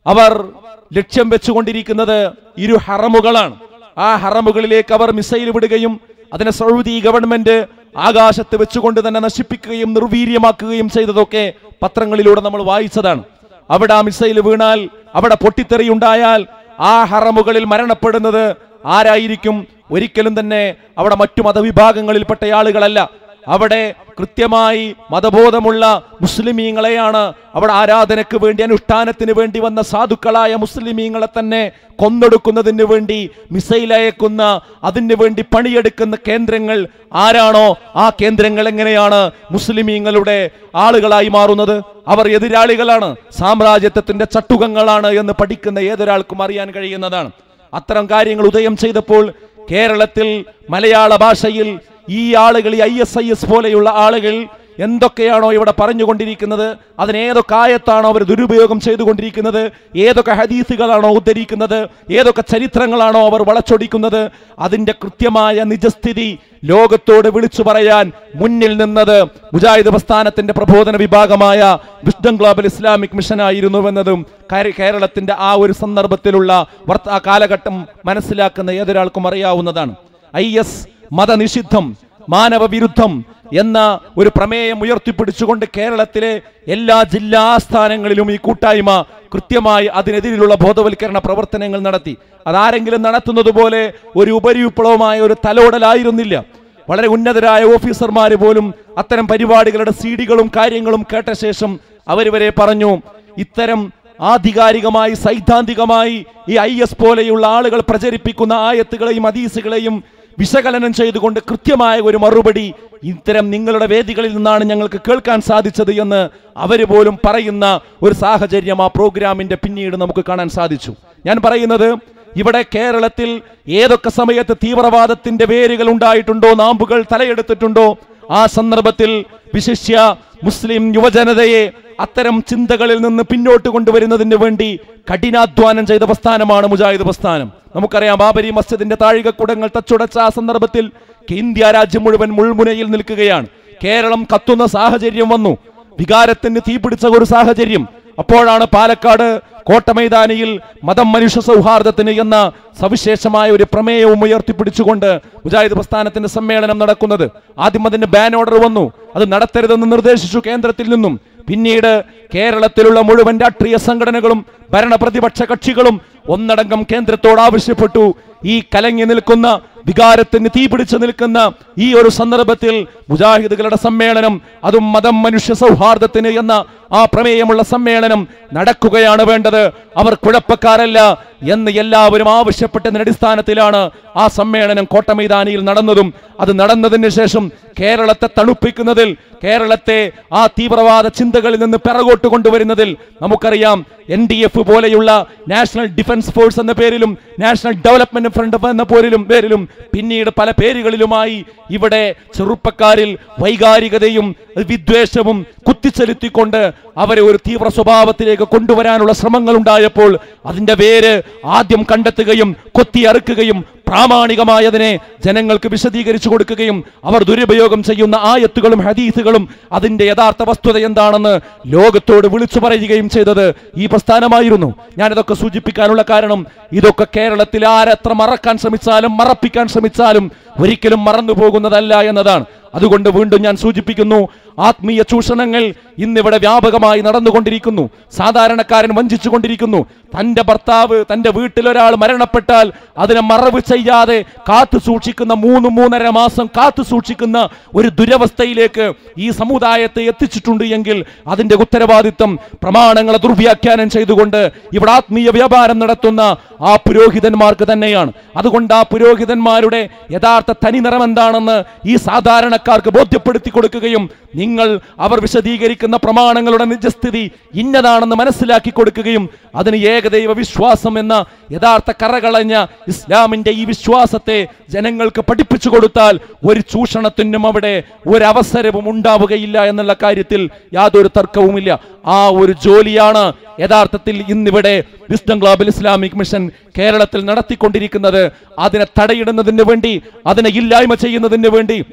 അവർ ലക്ഷ്യം വെച്ചുകൊണ്ടിരിക്കുന്നത് ഇരു ഹറമുകളാണ് ആ ഹറമുകളിലേക്ക് അവർ മിസൈൽ വിടുകയും അതിനെ സൗദി ഗവൺമെന്റ് ആകാശത്ത് വെച്ചുകൊണ്ട് തന്നെ നശിപ്പിക്കുകയും നിർവീര്യമാക്കുകയും ചെയ്തതൊക്കെ പത്രങ്ങളിലൂടെ നമ്മൾ വായിച്ചതാണ് അവിടെ ആ മിസൈൽ വീണാൽ അവിടെ പൊട്ടിത്തെറിയുണ്ടായാൽ ആ ഹറമുകളിൽ മരണപ്പെടുന്നത് ആരായിരിക്കും ഒരിക്കലും തന്നെ അവിടെ മറ്റു മതവിഭാഗങ്ങളിൽപ്പെട്ട ആളുകളല്ല അവിടെ കൃത്യമായി മതബോധമുള്ള മുസ്ലിമീങ്ങളെയാണ് അവിടെ ആരാധനയ്ക്ക് വേണ്ടി അനുഷ്ഠാനത്തിന് വേണ്ടി വന്ന സാധുക്കളായ മുസ്ലിമീങ്ങളെ തന്നെ കൊന്നൊടുക്കുന്നതിന് വേണ്ടി മിസൈൽ അയക്കുന്ന അതിന് വേണ്ടി പണിയെടുക്കുന്ന കേന്ദ്രങ്ങൾ ആരാണോ ആ കേന്ദ്രങ്ങൾ എങ്ങനെയാണ് മുസ്ലിമീങ്ങളുടെ ആളുകളായി മാറുന്നത് അവർ എതിരാളികളാണ് സാമ്രാജ്യത്വത്തിന്റെ ചട്ടുകങ്ങളാണ് എന്ന് പഠിക്കുന്ന ഏതൊരാൾക്കും അറിയാൻ കഴിയുന്നതാണ് അത്തരം കാര്യങ്ങൾ ഉദയം ചെയ്തപ്പോൾ കേരളത്തിൽ മലയാള ഭാഷയിൽ ഈ ആളുകൾ ഈ ഐ എസ് ഐ എസ് പോലെയുള്ള ആളുകൾ എന്തൊക്കെയാണോ ഇവിടെ പറഞ്ഞുകൊണ്ടിരിക്കുന്നത് അതിനേതൊക്കെ ആയത്താണോ അവർ ദുരുപയോഗം ചെയ്തുകൊണ്ടിരിക്കുന്നത് ഏതൊക്കെ ഹദീസുകളാണോ ഉദ്ധരിക്കുന്നത് ഏതൊക്കെ ചരിത്രങ്ങളാണോ അവർ വളച്ചൊടിക്കുന്നത് അതിന്റെ കൃത്യമായ നിജസ്ഥിതി ലോകത്തോട് വിളിച്ചു പറയാൻ മുന്നിൽ നിന്നത് മുജാഹിദ് പ്രസ്ഥാനത്തിന്റെ പ്രബോധന വിഭാഗമായ വിഷ്ഡം ഗ്ലോബൽ ഇസ്ലാമിക് മിഷൻ ആയിരുന്നുവെന്നതും കേ- കേരളത്തിന്റെ ആ ഒരു സന്ദർഭത്തിലുള്ള വർത്ത ആ കാലഘട്ടം മനസ്സിലാക്കുന്ന ഏതൊരാൾക്കും അറിയാവുന്നതാണ് ഐ എസ് മതനിഷിദ്ധം മാനവവിരുദ്ധം എന്ന ഒരു പ്രമേയം ഉയർത്തിപ്പിടിച്ചുകൊണ്ട് കേരളത്തിലെ എല്ലാ ജില്ലാ ആസ്ഥാനങ്ങളിലും ഈ കൂട്ടായ്മ കൃത്യമായി അതിനെതിരെയുള്ള ബോധവൽക്കരണ പ്രവർത്തനങ്ങൾ നടത്തി അതാരെങ്കിലും നടത്തുന്നത് പോലെ ഒരു ഉപരിവിപ്ലവമായ ഒരു തലോടലായിരുന്നില്ല വളരെ ഉന്നതരായ ഓഫീസർമാർ പോലും അത്തരം പരിപാടികളുടെ സീഡികളും കാര്യങ്ങളും കേട്ട ശേഷം അവർ വരെ പറഞ്ഞു ഇത്തരം ആധികാരികമായി സൈദ്ധാന്തികമായി ഈ ഐ എസ് പോലെയുള്ള ആളുകൾ പ്രചരിപ്പിക്കുന്ന ആയത്തുകളെയും ഹദീസുകളെയും വിശകലനം ചെയ്തുകൊണ്ട് കൃത്യമായ ഒരു മറുപടി ഇത്തരം നിങ്ങളുടെ വേദികളിൽ നിന്നാണ് ഞങ്ങൾക്ക് കേൾക്കാൻ സാധിച്ചത് എന്ന് അവര് പോലും പറയുന്ന ഒരു സാഹചര്യം ആ പ്രോഗ്രാമിന്റെ പിന്നീട് നമുക്ക് കാണാൻ സാധിച്ചു ഞാൻ പറയുന്നത് ഇവിടെ കേരളത്തിൽ ഏതൊക്കെ സമയത്ത് തീവ്രവാദത്തിന്റെ വേരുകൾ ഉണ്ടായിട്ടുണ്ടോ നാമ്പുകൾ തലയെടുത്തിട്ടുണ്ടോ ആ സന്ദർഭത്തിൽ വിശിഷ്യ മുസ്ലിം യുവജനതയെ അത്തരം ചിന്തകളിൽ നിന്ന് പിന്നോട്ട് കൊണ്ടുവരുന്നതിന് വേണ്ടി കഠിനാധ്വാനം ചെയ്ത പ്രസ്ഥാനമാണ് മുജാഹിദ് പ്രസ്ഥാനം നമുക്കറിയാം ബാബരി മസ്ജിദിന്റെ താഴികക്കുടങ്ങൾ തച്ചുടച്ച ആ സന്ദർഭത്തിൽ ഇന്ത്യ രാജ്യം മുഴുവൻ മുൾമുനയിൽ നിൽക്കുകയാണ് കേരളം കത്തുന്ന സാഹചര്യം വന്നു വികാരത്തിന് തീപിടിച്ച ഒരു സാഹചര്യം അപ്പോഴാണ് പാലക്കാട് കോട്ടമൈതാനിയിൽ മതം മനുഷ്യ സൗഹാർദ്ദത്തിന് എന്ന സവിശേഷമായ ഒരു പ്രമേയവും ഉയർത്തിപ്പിടിച്ചുകൊണ്ട് മുജാഹിദ് പ്രസ്ഥാനത്തിന്റെ സമ്മേളനം നടക്കുന്നത് ആദ്യം അതിന് ബാൻ ഓർഡർ വന്നു അത് നടത്തരുതെന്ന് നിർദ്ദേശിച്ചു കേന്ദ്രത്തിൽ നിന്നും പിന്നീട് കേരളത്തിലുള്ള മുഴുവൻ രാഷ്ട്രീയ സംഘടനകളും ഭരണ പ്രതിപക്ഷ കക്ഷികളും ഒന്നടങ്കം കേന്ദ്രത്തോട് ആവശ്യപ്പെട്ടു ഈ കലങ്ങി നിൽക്കുന്ന വികാരത്തിന് തീപിടിച്ചു നിൽക്കുന്ന ഈ ഒരു സന്ദർഭത്തിൽ മുജാഹിദുകളുടെ സമ്മേളനം അതും മതം മനുഷ്യ സൗഹാർദ്ദത്തിന് എന്ന ആ പ്രമേയമുള്ള സമ്മേളനം നടക്കുകയാണ് വേണ്ടത് അവർ കുഴപ്പക്കാരല്ല എന്ന് എല്ലാവരും ആവശ്യപ്പെട്ടതിന്റെ അടിസ്ഥാനത്തിലാണ് ആ സമ്മേളനം കോട്ടമൈതാനിയിൽ നടന്നതും അത് നടന്നതിന് ശേഷം കേരളത്തെ തണുപ്പിക്കുന്നതിൽ കേരളത്തെ ആ തീവ്രവാദ ചിന്തകളിൽ നിന്ന് പിറകോട്ട് കൊണ്ടുവരുന്നതിൽ നമുക്കറിയാം എൻ ഡി എഫ് പോലെയുള്ള നാഷണൽ ഡിഫൻസ് ഫോഴ്സ് എന്ന പേരിലും നാഷണൽ ഡെവലപ്മെന്റ് ഫ്രണ്ട് എന്ന പോരിലും പേരിലും പിന്നീട് പല പേരുകളിലുമായി ഇവിടെ ചെറുപ്പക്കാരിൽ വൈകാരികതയും വിദ്വേഷവും കുത്തിച്ചെലുത്തിക്കൊണ്ട് അവരെ ഒരു തീവ്ര സ്വഭാവത്തിലേക്ക് കൊണ്ടുവരാനുള്ള ശ്രമങ്ങൾ ഉണ്ടായപ്പോൾ അതിന്റെ വേര് ആദ്യം കണ്ടെത്തുകയും കൊത്തിയറുക്കുകയും പ്രാമാണികമായതിനെ ജനങ്ങൾക്ക് വിശദീകരിച്ചു കൊടുക്കുകയും അവർ ദുരുപയോഗം ചെയ്യുന്ന ആയത്തുകളും ഹദീസുകളും അതിന്റെ യഥാർത്ഥ വസ്തുത എന്താണെന്ന് ലോകത്തോട് വിളിച്ചു പറയുകയും ചെയ്തത് ഈ പ്രസ്ഥാനമായിരുന്നു ഞാനിതൊക്കെ സൂചിപ്പിക്കാനുള്ള കാരണം ഇതൊക്കെ കേരളത്തിൽ ആരെത്ര മറക്കാൻ ശ്രമിച്ചാലും മറപ്പിക്കാൻ ശ്രമിച്ചാലും ഒരിക്കലും മറന്നു പോകുന്നതല്ല എന്നതാണ് അതുകൊണ്ട് വീണ്ടും ഞാൻ സൂചിപ്പിക്കുന്നു ആത്മീയ ചൂഷണങ്ങൾ ഇന്നിവിടെ വ്യാപകമായി നടന്നുകൊണ്ടിരിക്കുന്നു സാധാരണക്കാരൻ വഞ്ചിച്ചുകൊണ്ടിരിക്കുന്നു തന്റെ ഭർത്താവ് തന്റെ വീട്ടിൽ ഒരാൾ മരണപ്പെട്ടാൽ അതിനെ മറവ് ചെയ്യാതെ കാത്തു സൂക്ഷിക്കുന്ന മൂന്ന് മൂന്നര മാസം കാത്തു സൂക്ഷിക്കുന്ന ഒരു ദുരവസ്ഥയിലേക്ക് ഈ സമുദായത്തെ എത്തിച്ചിട്ടുണ്ട് എങ്കിൽ അതിന്റെ ഉത്തരവാദിത്വം പ്രമാണങ്ങളെ ദുർവ്യാഖ്യാനം ചെയ്തുകൊണ്ട് ഇവിടെ ആത്മീയ വ്യാപാരം നടത്തുന്ന ആ പുരോഹിതന്മാർക്ക് തന്നെയാണ് അതുകൊണ്ട് ആ പുരോഹിതന്മാരുടെ യഥാർത്ഥ തനിനിറം എന്താണെന്ന് ഈ സാധാരണക്കാർക്ക് ബോധ്യപ്പെടുത്തി കൊടുക്കുകയും നിങ്ങൾ അവർ വിശദീകരിക്കുന്ന പ്രമാണങ്ങളുടെ നിജസ്ഥിതി ഇന്നതാണെന്ന് മനസ്സിലാക്കി കൊടുക്കുകയും അതിന് ഏകദൈവ വിശ്വാസം എന്ന യഥാർത്ഥ കറകളഞ്ഞ ഇസ്ലാമിന്റെ ഈ വിശ്വാസത്തെ ജനങ്ങൾക്ക് പഠിപ്പിച്ചു കൊടുത്താൽ ഒരു ചൂഷണത്തിനും അവിടെ ഒരു അവസരവും ഉണ്ടാവുകയില്ല എന്നുള്ള കാര്യത്തിൽ യാതൊരു തർക്കവുമില്ല ആ ഒരു ജോലിയാണ് യഥാർത്ഥത്തിൽ ഇന്നിവിടെ വിസ്ഡം ഗ്ലോബൽ ഇസ്ലാമിക് മിഷൻ കേരളത്തിൽ നടത്തിക്കൊണ്ടിരിക്കുന്നത് അതിനെ തടയിടുന്നതിന് വേണ്ടി അതിനെ ഇല്ലായ്മ ചെയ്യുന്നതിന് വേണ്ടി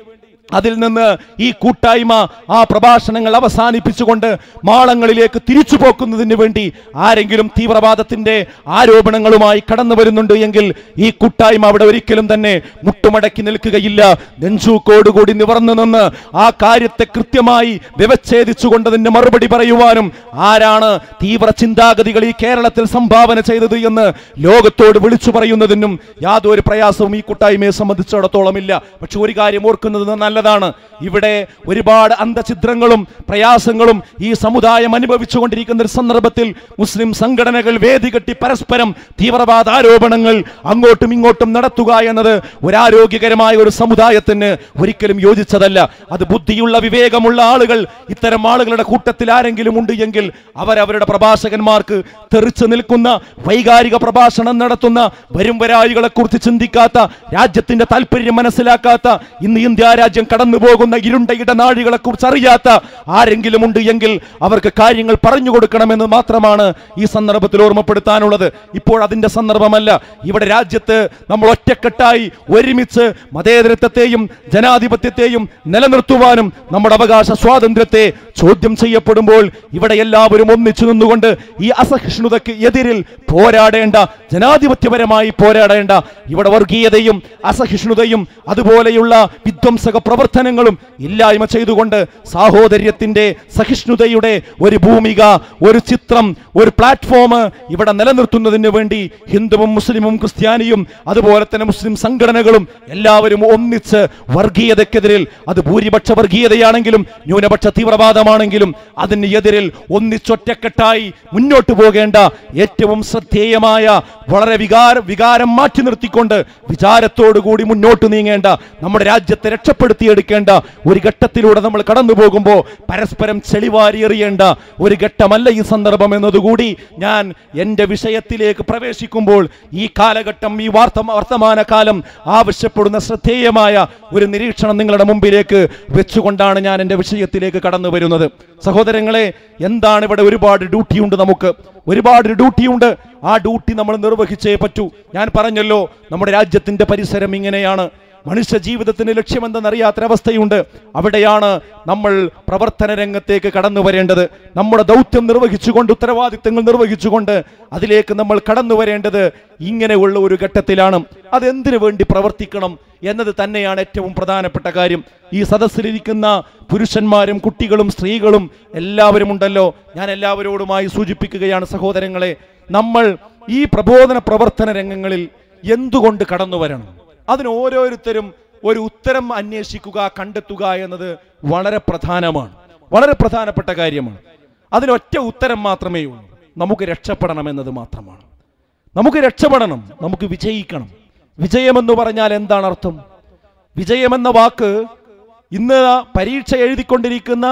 അതിൽ നിന്ന് ഈ കൂട്ടായ്മ ആ പ്രഭാഷണങ്ങൾ അവസാനിപ്പിച്ചുകൊണ്ട് മാളങ്ങളിലേക്ക് തിരിച്ചു പോക്കുന്നതിന് വേണ്ടി ആരെങ്കിലും തീവ്രവാദത്തിന്റെ ആരോപണങ്ങളുമായി കടന്നു വരുന്നുണ്ട് എങ്കിൽ ഈ കൂട്ടായ്മ അവിടെ ഒരിക്കലും തന്നെ മുട്ടുമടക്കി നിൽക്കുകയില്ല നെഞ്ചൂക്കോടുകൂടി നിവർന്നു നിന്ന് ആ കാര്യത്തെ കൃത്യമായി വ്യവച്ഛേദിച്ചുകൊണ്ട് അതിന്റെ മറുപടി പറയുവാനും ആരാണ് തീവ്ര ചിന്താഗതികൾ ഈ കേരളത്തിൽ സംഭാവന ചെയ്തത് എന്ന് ലോകത്തോട് വിളിച്ചു പറയുന്നതിനും യാതൊരു പ്രയാസവും ഈ കൂട്ടായ്മയെ സംബന്ധിച്ചിടത്തോളം ഇല്ല പക്ഷെ ഒരു കാര്യം ഓർക്കുന്നത് നല്ലതാണ് ഇവിടെ ഒരുപാട് അന്തഛിദ്രങ്ങളും പ്രയാസങ്ങളും ഈ സമുദായം അനുഭവിച്ചുകൊണ്ടിരിക്കുന്ന ഒരു സന്ദർഭത്തിൽ മുസ്ലിം സംഘടനകൾ വേദി കെട്ടി പരസ്പരം തീവ്രവാദ ആരോപണങ്ങൾ അങ്ങോട്ടും ഇങ്ങോട്ടും നടത്തുക എന്നത് ഒരാരോഗ്യകരമായ ഒരു സമുദായത്തിന് ഒരിക്കലും യോജിച്ചതല്ല അത് ബുദ്ധിയുള്ള വിവേകമുള്ള ആളുകൾ ഇത്തരം ആളുകളുടെ കൂട്ടത്തിൽ ആരെങ്കിലും ഉണ്ട് എങ്കിൽ അവരവരുടെ പ്രഭാഷകന്മാർക്ക് തെറിച്ചു നിൽക്കുന്ന വൈകാരിക പ്രഭാഷണം നടത്തുന്ന വരും വരായികളെ കുറിച്ച് ചിന്തിക്കാത്ത രാജ്യത്തിന്റെ താല്പര്യം മനസ്സിലാക്കാത്ത ഇന്ന് ഇന്ത്യ രാജ്യം കടന്നു പോകുന്ന ഇരുണ്ട ഇടനാഴികളെ കുറിച്ച് അറിയാത്ത ആരെങ്കിലും ഉണ്ട് എങ്കിൽ അവർക്ക് കാര്യങ്ങൾ പറഞ്ഞു കൊടുക്കണമെന്ന് മാത്രമാണ് ഈ സന്ദർഭത്തിൽ ഓർമ്മപ്പെടുത്താനുള്ളത് ഇപ്പോൾ അതിന്റെ സന്ദർഭമല്ല ഇവിടെ രാജ്യത്ത് നമ്മൾ ഒറ്റക്കെട്ടായി ഒരുമിച്ച് മതേതരത്വത്തെയും ജനാധിപത്യത്തെയും നിലനിർത്തുവാനും നമ്മുടെ അവകാശ സ്വാതന്ത്ര്യത്തെ ചോദ്യം ചെയ്യപ്പെടുമ്പോൾ ഇവിടെ എല്ലാവരും ഒന്നിച്ചു നിന്നുകൊണ്ട് ഈ അസഹിഷ്ണുതയ്ക്ക് എതിരിൽ പോരാടേണ്ട ജനാധിപത്യപരമായി പോരാടേണ്ട ഇവിടെ വർഗീയതയും അസഹിഷ്ണുതയും അതുപോലെയുള്ള വിധ്വംസക പ്രവർത്തനങ്ങളും ഇല്ലായ്മ ചെയ്തുകൊണ്ട് സാഹോദര്യത്തിന്റെ സഹിഷ്ണുതയുടെ ഒരു ഭൂമിക ഒരു ചിത്രം ഒരു പ്ലാറ്റ്ഫോം ഇവിടെ നിലനിർത്തുന്നതിന് വേണ്ടി ഹിന്ദുവും മുസ്ലിമും ക്രിസ്ത്യാനിയും അതുപോലെ തന്നെ മുസ്ലിം സംഘടനകളും എല്ലാവരും ഒന്നിച്ച് വർഗീയതയ്ക്കെതിരിൽ അത് ഭൂരിപക്ഷ വർഗീയതയാണെങ്കിലും ന്യൂനപക്ഷ തീവ്രവാദമാണെങ്കിലും അതിന് എതിരിൽ ഒന്നിച്ചൊറ്റക്കെട്ടായി മുന്നോട്ട് പോകേണ്ട ഏറ്റവും ശ്രദ്ധേയമായ വളരെ വികാര വികാരം മാറ്റി നിർത്തിക്കൊണ്ട് വിചാരത്തോടുകൂടി മുന്നോട്ട് നീങ്ങേണ്ട നമ്മുടെ രാജ്യത്തെ രക്ഷപ്പെടുത്തിയെടുക്കേണ്ട ഒരു ഘട്ടത്തിലൂടെ നമ്മൾ കടന്നു പോകുമ്പോൾ പരസ്പരം ചെളിവാരി എറിയേണ്ട ഒരു ഘട്ടമല്ല ഈ സന്ദർഭം എന്നതുകൂടി ഞാൻ എൻ്റെ വിഷയത്തിലേക്ക് പ്രവേശിക്കുമ്പോൾ ഈ കാലഘട്ടം ഈ വാർത്ത വർത്തമാന കാലം ആവശ്യപ്പെടുന്ന ശ്രദ്ധേയമായ ഒരു നിരീക്ഷണം നിങ്ങളുടെ മുമ്പിലേക്ക് വെച്ചുകൊണ്ടാണ് ഞാൻ എൻ്റെ വിഷയത്തിലേക്ക് കടന്നു വരുന്നത് സഹോദരങ്ങളെ എന്താണ് ഇവിടെ ഒരുപാട് ഡ്യൂട്ടിയുണ്ട് നമുക്ക് ഒരുപാട് ഡ്യൂട്ടിയുണ്ട് ആ ഡ്യൂട്ടി നമ്മൾ നിർവഹിച്ചേ പറ്റൂ ഞാൻ പറഞ്ഞല്ലോ നമ്മുടെ രാജ്യത്തിന്റെ പരിസരം ഇങ്ങനെയാണ് മനുഷ്യ ജീവിതത്തിന് ലക്ഷ്യമെന്തെന്നറിയാത്തൊരവസ്ഥയുണ്ട് അവിടെയാണ് നമ്മൾ പ്രവർത്തന രംഗത്തേക്ക് കടന്നു വരേണ്ടത് നമ്മുടെ ദൗത്യം നിർവഹിച്ചുകൊണ്ട് ഉത്തരവാദിത്തങ്ങൾ നിർവഹിച്ചുകൊണ്ട് അതിലേക്ക് നമ്മൾ കടന്നു വരേണ്ടത് ഇങ്ങനെയുള്ള ഒരു ഘട്ടത്തിലാണ് അതെന്തിനു വേണ്ടി പ്രവർത്തിക്കണം എന്നത് തന്നെയാണ് ഏറ്റവും പ്രധാനപ്പെട്ട കാര്യം ഈ സദസ്സിലിരിക്കുന്ന പുരുഷന്മാരും കുട്ടികളും സ്ത്രീകളും എല്ലാവരും ഉണ്ടല്ലോ ഞാൻ എല്ലാവരോടുമായി സൂചിപ്പിക്കുകയാണ് സഹോദരങ്ങളെ നമ്മൾ ഈ പ്രബോധന പ്രവർത്തന രംഗങ്ങളിൽ എന്തുകൊണ്ട് കടന്നു വരണം അതിന് ഓരോരുത്തരും ഒരു ഉത്തരം അന്വേഷിക്കുക കണ്ടെത്തുക എന്നത് വളരെ പ്രധാനമാണ് വളരെ പ്രധാനപ്പെട്ട കാര്യമാണ് അതിനൊറ്റ ഉത്തരം മാത്രമേ ഉള്ളൂ നമുക്ക് രക്ഷപ്പെടണം എന്നത് മാത്രമാണ് നമുക്ക് രക്ഷപ്പെടണം നമുക്ക് വിജയിക്കണം വിജയമെന്ന് പറഞ്ഞാൽ എന്താണ് അർത്ഥം വിജയമെന്ന വാക്ക് ഇന്ന് പരീക്ഷ എഴുതിക്കൊണ്ടിരിക്കുന്ന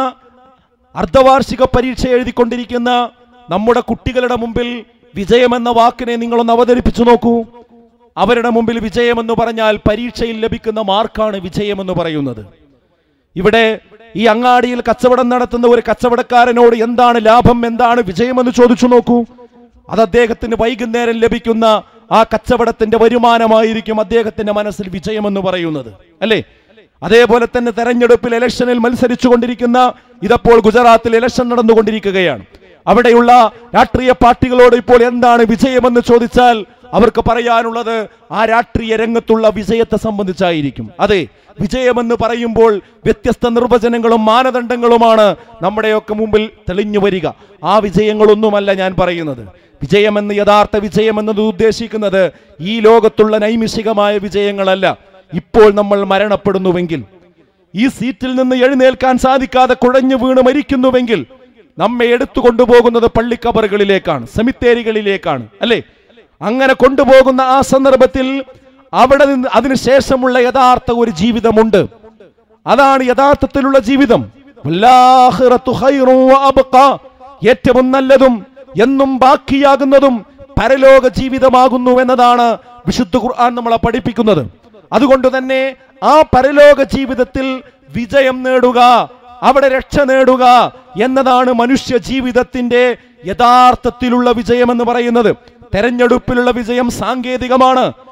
അർദ്ധവാർഷിക പരീക്ഷ എഴുതിക്കൊണ്ടിരിക്കുന്ന നമ്മുടെ കുട്ടികളുടെ മുമ്പിൽ വിജയമെന്ന വാക്കിനെ നിങ്ങളൊന്ന് അവതരിപ്പിച്ചു നോക്കൂ അവരുടെ മുമ്പിൽ വിജയമെന്ന് പറഞ്ഞാൽ പരീക്ഷയിൽ ലഭിക്കുന്ന മാർക്കാണ് വിജയമെന്ന് പറയുന്നത് ഇവിടെ ഈ അങ്ങാടിയിൽ കച്ചവടം നടത്തുന്ന ഒരു കച്ചവടക്കാരനോട് എന്താണ് ലാഭം എന്താണ് വിജയമെന്ന് ചോദിച്ചു നോക്കൂ അത് അദ്ദേഹത്തിന് വൈകുന്നേരം ലഭിക്കുന്ന ആ കച്ചവടത്തിന്റെ വരുമാനമായിരിക്കും അദ്ദേഹത്തിന്റെ മനസ്സിൽ വിജയമെന്ന് പറയുന്നത് അല്ലേ അതേപോലെ തന്നെ തെരഞ്ഞെടുപ്പിൽ ഇലക്ഷനിൽ മത്സരിച്ചു കൊണ്ടിരിക്കുന്ന ഇതപ്പോൾ ഗുജറാത്തിൽ ഇലക്ഷൻ നടന്നുകൊണ്ടിരിക്കുകയാണ് അവിടെയുള്ള രാഷ്ട്രീയ പാർട്ടികളോട് ഇപ്പോൾ എന്താണ് വിജയമെന്ന് ചോദിച്ചാൽ അവർക്ക് പറയാനുള്ളത് ആ രാഷ്ട്രീയ രംഗത്തുള്ള വിജയത്തെ സംബന്ധിച്ചായിരിക്കും അതെ വിജയമെന്ന് പറയുമ്പോൾ വ്യത്യസ്ത നിർവചനങ്ങളും മാനദണ്ഡങ്ങളുമാണ് നമ്മുടെയൊക്കെ മുമ്പിൽ തെളിഞ്ഞു വരിക ആ വിജയങ്ങളൊന്നുമല്ല ഞാൻ പറയുന്നത് വിജയമെന്ന് യഥാർത്ഥ വിജയമെന്നത് ഉദ്ദേശിക്കുന്നത് ഈ ലോകത്തുള്ള നൈമിഷികമായ വിജയങ്ങളല്ല ഇപ്പോൾ നമ്മൾ മരണപ്പെടുന്നുവെങ്കിൽ ഈ സീറ്റിൽ നിന്ന് എഴുന്നേൽക്കാൻ സാധിക്കാതെ കുഴഞ്ഞു വീണ് മരിക്കുന്നുവെങ്കിൽ നമ്മെ എടുത്തു കൊണ്ടുപോകുന്നത് പള്ളിക്കബറുകളിലേക്കാണ് സെമിത്തേരികളിലേക്കാണ് അല്ലേ അങ്ങനെ കൊണ്ടുപോകുന്ന ആ സന്ദർഭത്തിൽ അവിടെ നിന്ന് അതിനുശേഷമുള്ള യഥാർത്ഥ ഒരു ജീവിതമുണ്ട് അതാണ് യഥാർത്ഥത്തിലുള്ള ജീവിതം വല്ലാഹിറത്തു ഖൈറും വഅബ്ഖാ. ഏറ്റവും നല്ലതും എന്നും ബാക്കിയാകുന്നതും പരലോക ജീവിതമാകുന്നു എന്നതാണ് വിശുദ്ധ ഖുർആൻ നമ്മളെ പഠിപ്പിക്കുന്നത് അതുകൊണ്ട് തന്നെ ആ പരലോക ജീവിതത്തിൽ വിജയം നേടുക അവിടെ രക്ഷ നേടുക എന്നതാണ് മനുഷ്യ ജീവിതത്തിന്റെ യഥാർത്ഥത്തിലുള്ള വിജയം എന്ന് പറയുന്നത് തെരഞ്ഞെടുപ്പിലുള്ള വിജയം സാങ്കേതികമാണ്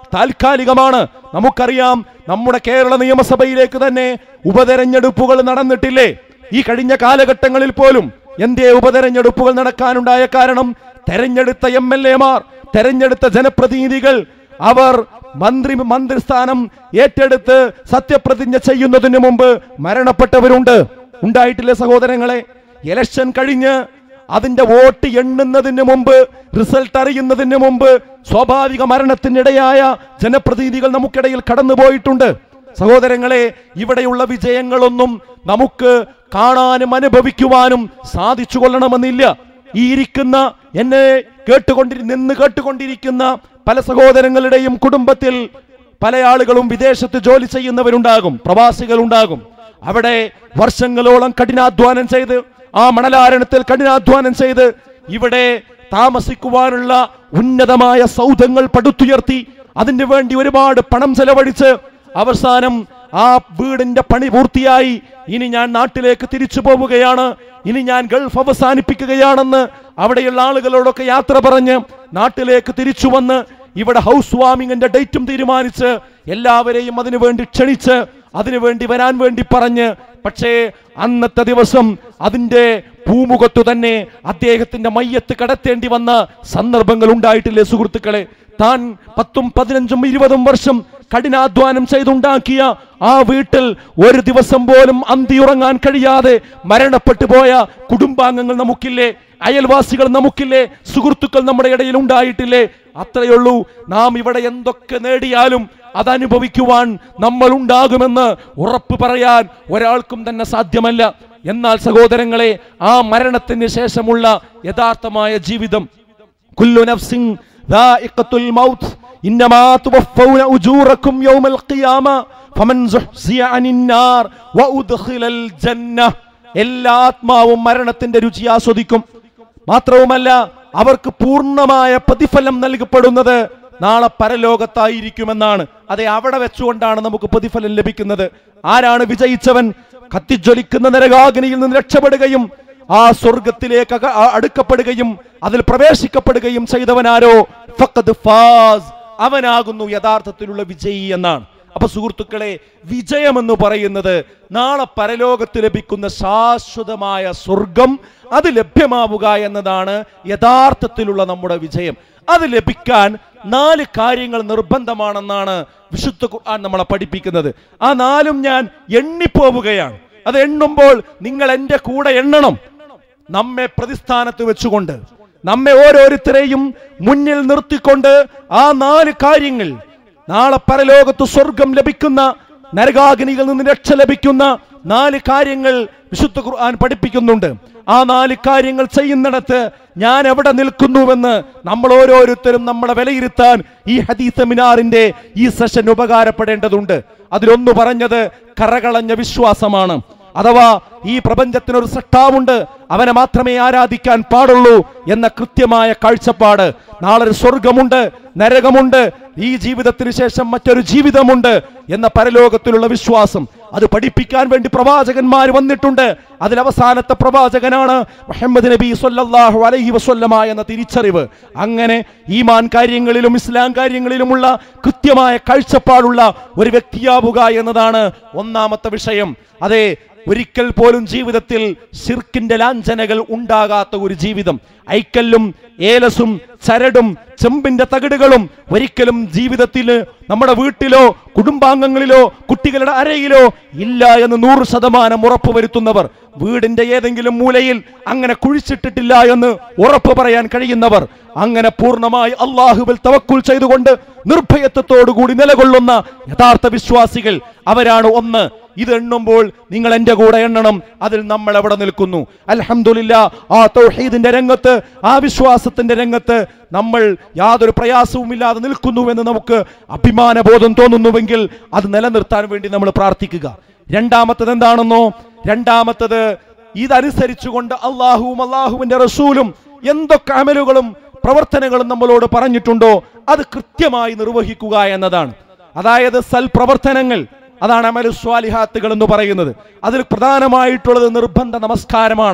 താൽക്കാലികമാണ് നമുക്കറിയാം നമ്മുടെ കേരള നിയമസഭയിലേക്ക് തന്നെ ഉപതെരഞ്ഞെടുപ്പുകൾ നടന്നിട്ടില്ലേ ഈ കഴിഞ്ഞ കാലഘട്ടങ്ങളിൽ പോലും എന്തേ ഉപതെരഞ്ഞെടുപ്പുകൾ നടക്കാനുണ്ടായ കാരണം തെരഞ്ഞെടുത്ത എം എൽ എമാർ തെരഞ്ഞെടുത്ത ജനപ്രതിനിധികൾ അവർ മന്ത്രി മന്ത്രിസ്ഥാനം ഏറ്റെടുത്ത് സത്യപ്രതിജ്ഞ ചെയ്യുന്നതിന് മുമ്പ് മരണപ്പെട്ടവരുണ്ട് ഉണ്ടായിട്ടില്ലേ സഹോദരങ്ങളെ ഇലക്ഷൻ കഴിഞ്ഞ് അതിന്റെ വോട്ട് എണ്ണുന്നതിന് മുമ്പ് റിസൾട്ട് അറിയുന്നതിന് മുമ്പ് സ്വാഭാവിക മരണത്തിനിടയായ ജനപ്രതിനിധികൾ നമുക്കിടയിൽ കടന്നുപോയിട്ടുണ്ട് സഹോദരങ്ങളെ ഇവിടെയുള്ള വിജയങ്ങളൊന്നും നമുക്ക് കാണാനും അനുഭവിക്കുവാനും സാധിച്ചു കൊള്ളണമെന്നില്ല ഈ ഇരിക്കുന്ന എന്നെ കേട്ടുകൊണ്ടിരി നിന്ന് കേട്ടുകൊണ്ടിരിക്കുന്ന പല സഹോദരങ്ങളുടെയും കുടുംബത്തിൽ പല ആളുകളും വിദേശത്ത് ജോലി ചെയ്യുന്നവരുണ്ടാകും പ്രവാസികളുണ്ടാകും അവിടെ വർഷങ്ങളോളം കഠിനാധ്വാനം ചെയ്ത് ആ മണലാരണത്തിൽ കഠിനാധ്വാനം ചെയ്ത് ഇവിടെ താമസിക്കുവാനുള്ള ഉന്നതമായ സൗധങ്ങൾ പടുത്തുയർത്തി അതിനു വേണ്ടി ഒരുപാട് പണം ചെലവഴിച്ച് അവസാനം ആ വീടിന്റെ പണി പൂർത്തിയായി ഇനി ഞാൻ നാട്ടിലേക്ക് തിരിച്ചു പോവുകയാണ് ഇനി ഞാൻ ഗൾഫ് അവസാനിപ്പിക്കുകയാണെന്ന് അവിടെയുള്ള ആളുകളോടൊക്കെ യാത്ര പറഞ്ഞ് നാട്ടിലേക്ക് തിരിച്ചു വന്ന് ഇവിടെ ഹൗസ് വാമിങ്ങിന്റെ ഡേറ്റും തീരുമാനിച്ച് എല്ലാവരെയും അതിനു വേണ്ടി ക്ഷണിച്ച് അതിനു വേണ്ടി വരാൻ വേണ്ടി പറഞ്ഞ് പക്ഷേ അന്നത്തെ ദിവസം അതിന്റെ പൂമുഖത്തു തന്നെ അദ്ദേഹത്തിന്റെ മയ്യത്ത് കടത്തേണ്ടി വന്ന സന്ദർഭങ്ങൾ ഉണ്ടായിട്ടില്ലേ സുഹൃത്തുക്കളെ താൻ പത്തും പതിനഞ്ചും ഇരുപതും വർഷം കഠിനാധ്വാനം ചെയ്തുണ്ടാക്കിയ ആ വീട്ടിൽ ഒരു ദിവസം പോലും അന്തിയുറങ്ങാൻ കഴിയാതെ മരണപ്പെട്ടു പോയ കുടുംബാംഗങ്ങൾ നമുക്കില്ലേ അയൽവാസികൾ നമുക്കില്ലേ സുഹൃത്തുക്കൾ നമ്മുടെ ഇടയിൽ ഉണ്ടായിട്ടില്ലേ അത്രയുള്ളൂ നാം ഇവിടെ എന്തൊക്കെ നേടിയാലും അതനുഭവിക്കുവാൻ നമ്മൾ ഉണ്ടാകുമെന്ന് ഉറപ്പ് പറയാൻ ഒരാൾക്കും തന്നെ സാധ്യമല്ല എന്നാൽ സഹോദരങ്ങളെ ആ മരണത്തിന് ശേഷമുള്ള യഥാർത്ഥമായ ജീവിതം കുല്ലു നഫ്സിൻ ذائقത്തുൽ മൗത്ത് ഇന്നമാ തുവഫൗന ഉജൂറക്കും യൗമൽ ഖിയാമ ഫമൻ സുഹ്സിയ അനിൻ നാർ വഉദ്ഖിലൽ ജന്ന എല്ലാ ആത്മാവും മരണത്തിന്റെ രുചി ആസ്വദിക്കും മാത്രവുമല്ല അവർക്ക് പൂർണ്ണമായ പ്രതിഫലം നൽകപ്പെടുന്നത് നാളെ പരലോകത്തായിരിക്കുമെന്നാണ് അതെ അവിടെ വെച്ചുകൊണ്ടാണ് നമുക്ക് പ്രതിഫലം ലഭിക്കുന്നത് ആരാണ് വിജയിച്ചവൻ കത്തിജ്വലിക്കുന്ന നരകാഗ്നിയിൽ നിന്ന് രക്ഷപ്പെടുകയും ആ സ്വർഗത്തിലേക്ക് അക- ആ അടുക്കപ്പെടുകയും അതിൽ പ്രവേശിക്കപ്പെടുകയും ചെയ്തവനാരോ ഫഖദ് ഫാസ് അവനാകുന്നു യഥാർത്ഥത്തിലുള്ള വിജയി എന്നാണ് അപ്പൊ സുഹൃത്തുക്കളെ വിജയമെന്ന് പറയുന്നത് നാളെ പരലോകത്ത് ലഭിക്കുന്ന ശാശ്വതമായ സ്വർഗം അത് ലഭ്യമാവുക എന്നതാണ് യഥാർത്ഥത്തിലുള്ള നമ്മുടെ വിജയം അത് ലഭിക്കാൻ നാല് കാര്യങ്ങൾ നിർബന്ധമാണെന്നാണ് വിശുദ്ധ ഖുർആൻ നമ്മളെ പഠിപ്പിക്കുന്നത് ആ നാലും ഞാൻ എണ്ണിപ്പോവുകയാണ് അത് എണ്ണുമ്പോൾ നിങ്ങൾ എൻ്റെ കൂടെ എണ്ണണം നമ്മെ പ്രതിസ്ഥാനത്ത് വെച്ചുകൊണ്ട് നമ്മെ ഓരോരുത്തരെയും മുന്നിൽ നിർത്തിക്കൊണ്ട് ആ നാല് കാര്യങ്ങൾ നാളെ പരലോകത്ത് സ്വർഗം ലഭിക്കുന്ന നരകാഗ്നികളിൽ നിന്ന് രക്ഷ ലഭിക്കുന്ന നാല് കാര്യങ്ങൾ വിശുദ്ധ ഖുർആൻ പഠിപ്പിക്കുന്നുണ്ട് ആ നാല് കാര്യങ്ങൾ ചെയ്യുന്നിടത്ത് ഞാൻ എവിടെ നിൽക്കുന്നുവെന്ന് നമ്മൾ ഓരോരുത്തരും നമ്മളെ വിലയിരുത്താൻ ഈ ഹദീസ് സെമിനാറിന്റെ ഈ സെഷൻ ഉപകാരപ്പെടേണ്ടതുണ്ട് അതിലൊന്നു പറഞ്ഞത് കറകളഞ്ഞ വിശ്വാസമാണ് അഥവാ ഈ പ്രപഞ്ചത്തിനൊരു സട്ടാവുണ്ട് അവനെ മാത്രമേ ആരാധിക്കാൻ പാടുള്ളൂ എന്ന കൃത്യമായ കാഴ്ചപ്പാട് നാളെ ഒരു സ്വർഗമുണ്ട് നരകമുണ്ട് ഈ ജീവിതത്തിന് ശേഷം മറ്റൊരു ജീവിതമുണ്ട് എന്ന പരലോകത്തിലുള്ള വിശ്വാസം അത് പഠിപ്പിക്കാൻ വേണ്ടി പ്രവാചകന്മാർ വന്നിട്ടുണ്ട് അതിൽ അവസാനത്തെ പ്രവാചകനാണ് മുഹമ്മദ് നബി സല്ലല്ലാഹു അലൈഹി വസല്ലമ എന്ന തിരിച്ചറിവ് അങ്ങനെ ഈമാൻ കാര്യങ്ങളിലും ഇസ്ലാം കാര്യങ്ങളിലുമുള്ള കൃത്യമായ കാഴ്ചപ്പാടുള്ള ഒരു വ്യക്തിയാവുക എന്നതാണ് ഒന്നാമത്തെ വിഷയം അതെ ഒരിക്കൽ പോലും ജീവിതത്തിൽ ശിർക്കിന്റെ ലാഞ്ചനകൾ ഉണ്ടാകാത്ത ഒരു ജീവിതം ഐക്കല്ലും ഏലസും ചരടും ചെമ്പിന്റെ തകിടുകളും ഒരിക്കലും ജീവിതത്തിൽ നമ്മുടെ വീട്ടിലോ കുടുംബാംഗങ്ങളിലോ കുട്ടികളുടെ അരയിലോ ഇല്ല എന്ന് നൂറ് ശതമാനം ഉറപ്പ് വരുത്തുന്നവർ വീടിന്റെ ഏതെങ്കിലും മൂലയിൽ അങ്ങനെ കുഴിച്ചിട്ടിട്ടില്ല എന്ന് ഉറപ്പ് പറയാൻ കഴിയുന്നവർ അങ്ങനെ പൂർണ്ണമായി അള്ളാഹുവിൽ തവക്കുൽ ചെയ്തുകൊണ്ട് നിർഭയത്വത്തോടുകൂടി നിലകൊള്ളുന്ന യഥാർത്ഥ വിശ്വാസികൾ അവരാണ് ഒന്ന് ഇത് എണ്ണുമ്പോൾ നിങ്ങൾ എന്റെ കൂടെ എണ്ണണം അതിൽ നമ്മൾ എവിടെ നിൽക്കുന്നു അൽഹംദുലില്ല ആ തൗഹീദിന്റെ രംഗത്ത് ആ വിശ്വാസത്തിന്റെ രംഗത്ത് നമ്മൾ യാതൊരു പ്രയാസവുമില്ലാതെ നിൽക്കുന്നുവെന്ന് നമുക്ക് അഭിമാനബോധം തോന്നുന്നുവെങ്കിൽ അത് നിലനിർത്താൻ വേണ്ടി നമ്മൾ പ്രാർത്ഥിക്കുക രണ്ടാമത്തത് എന്താണെന്നോ രണ്ടാമത്തത് ഇതനുസരിച്ചുകൊണ്ട് അള്ളാഹുവും അള്ളാഹുവിന്റെ റസൂലും എന്തൊക്കെ അമലുകളും പ്രവർത്തനങ്ങളും നമ്മളോട് പറഞ്ഞിട്ടുണ്ടോ അത് കൃത്യമായി നിർവഹിക്കുക എന്നതാണ് അതായത് സൽപ്രവർത്തനങ്ങൾ അതാണ് അമലു സ്വാലിഹാത്തുകൾ എന്ന് പറയുന്നത് അതിൽ പ്രധാനമായിട്ടുള്ളത് നിർബന്ധ നമസ്കാരമാണ്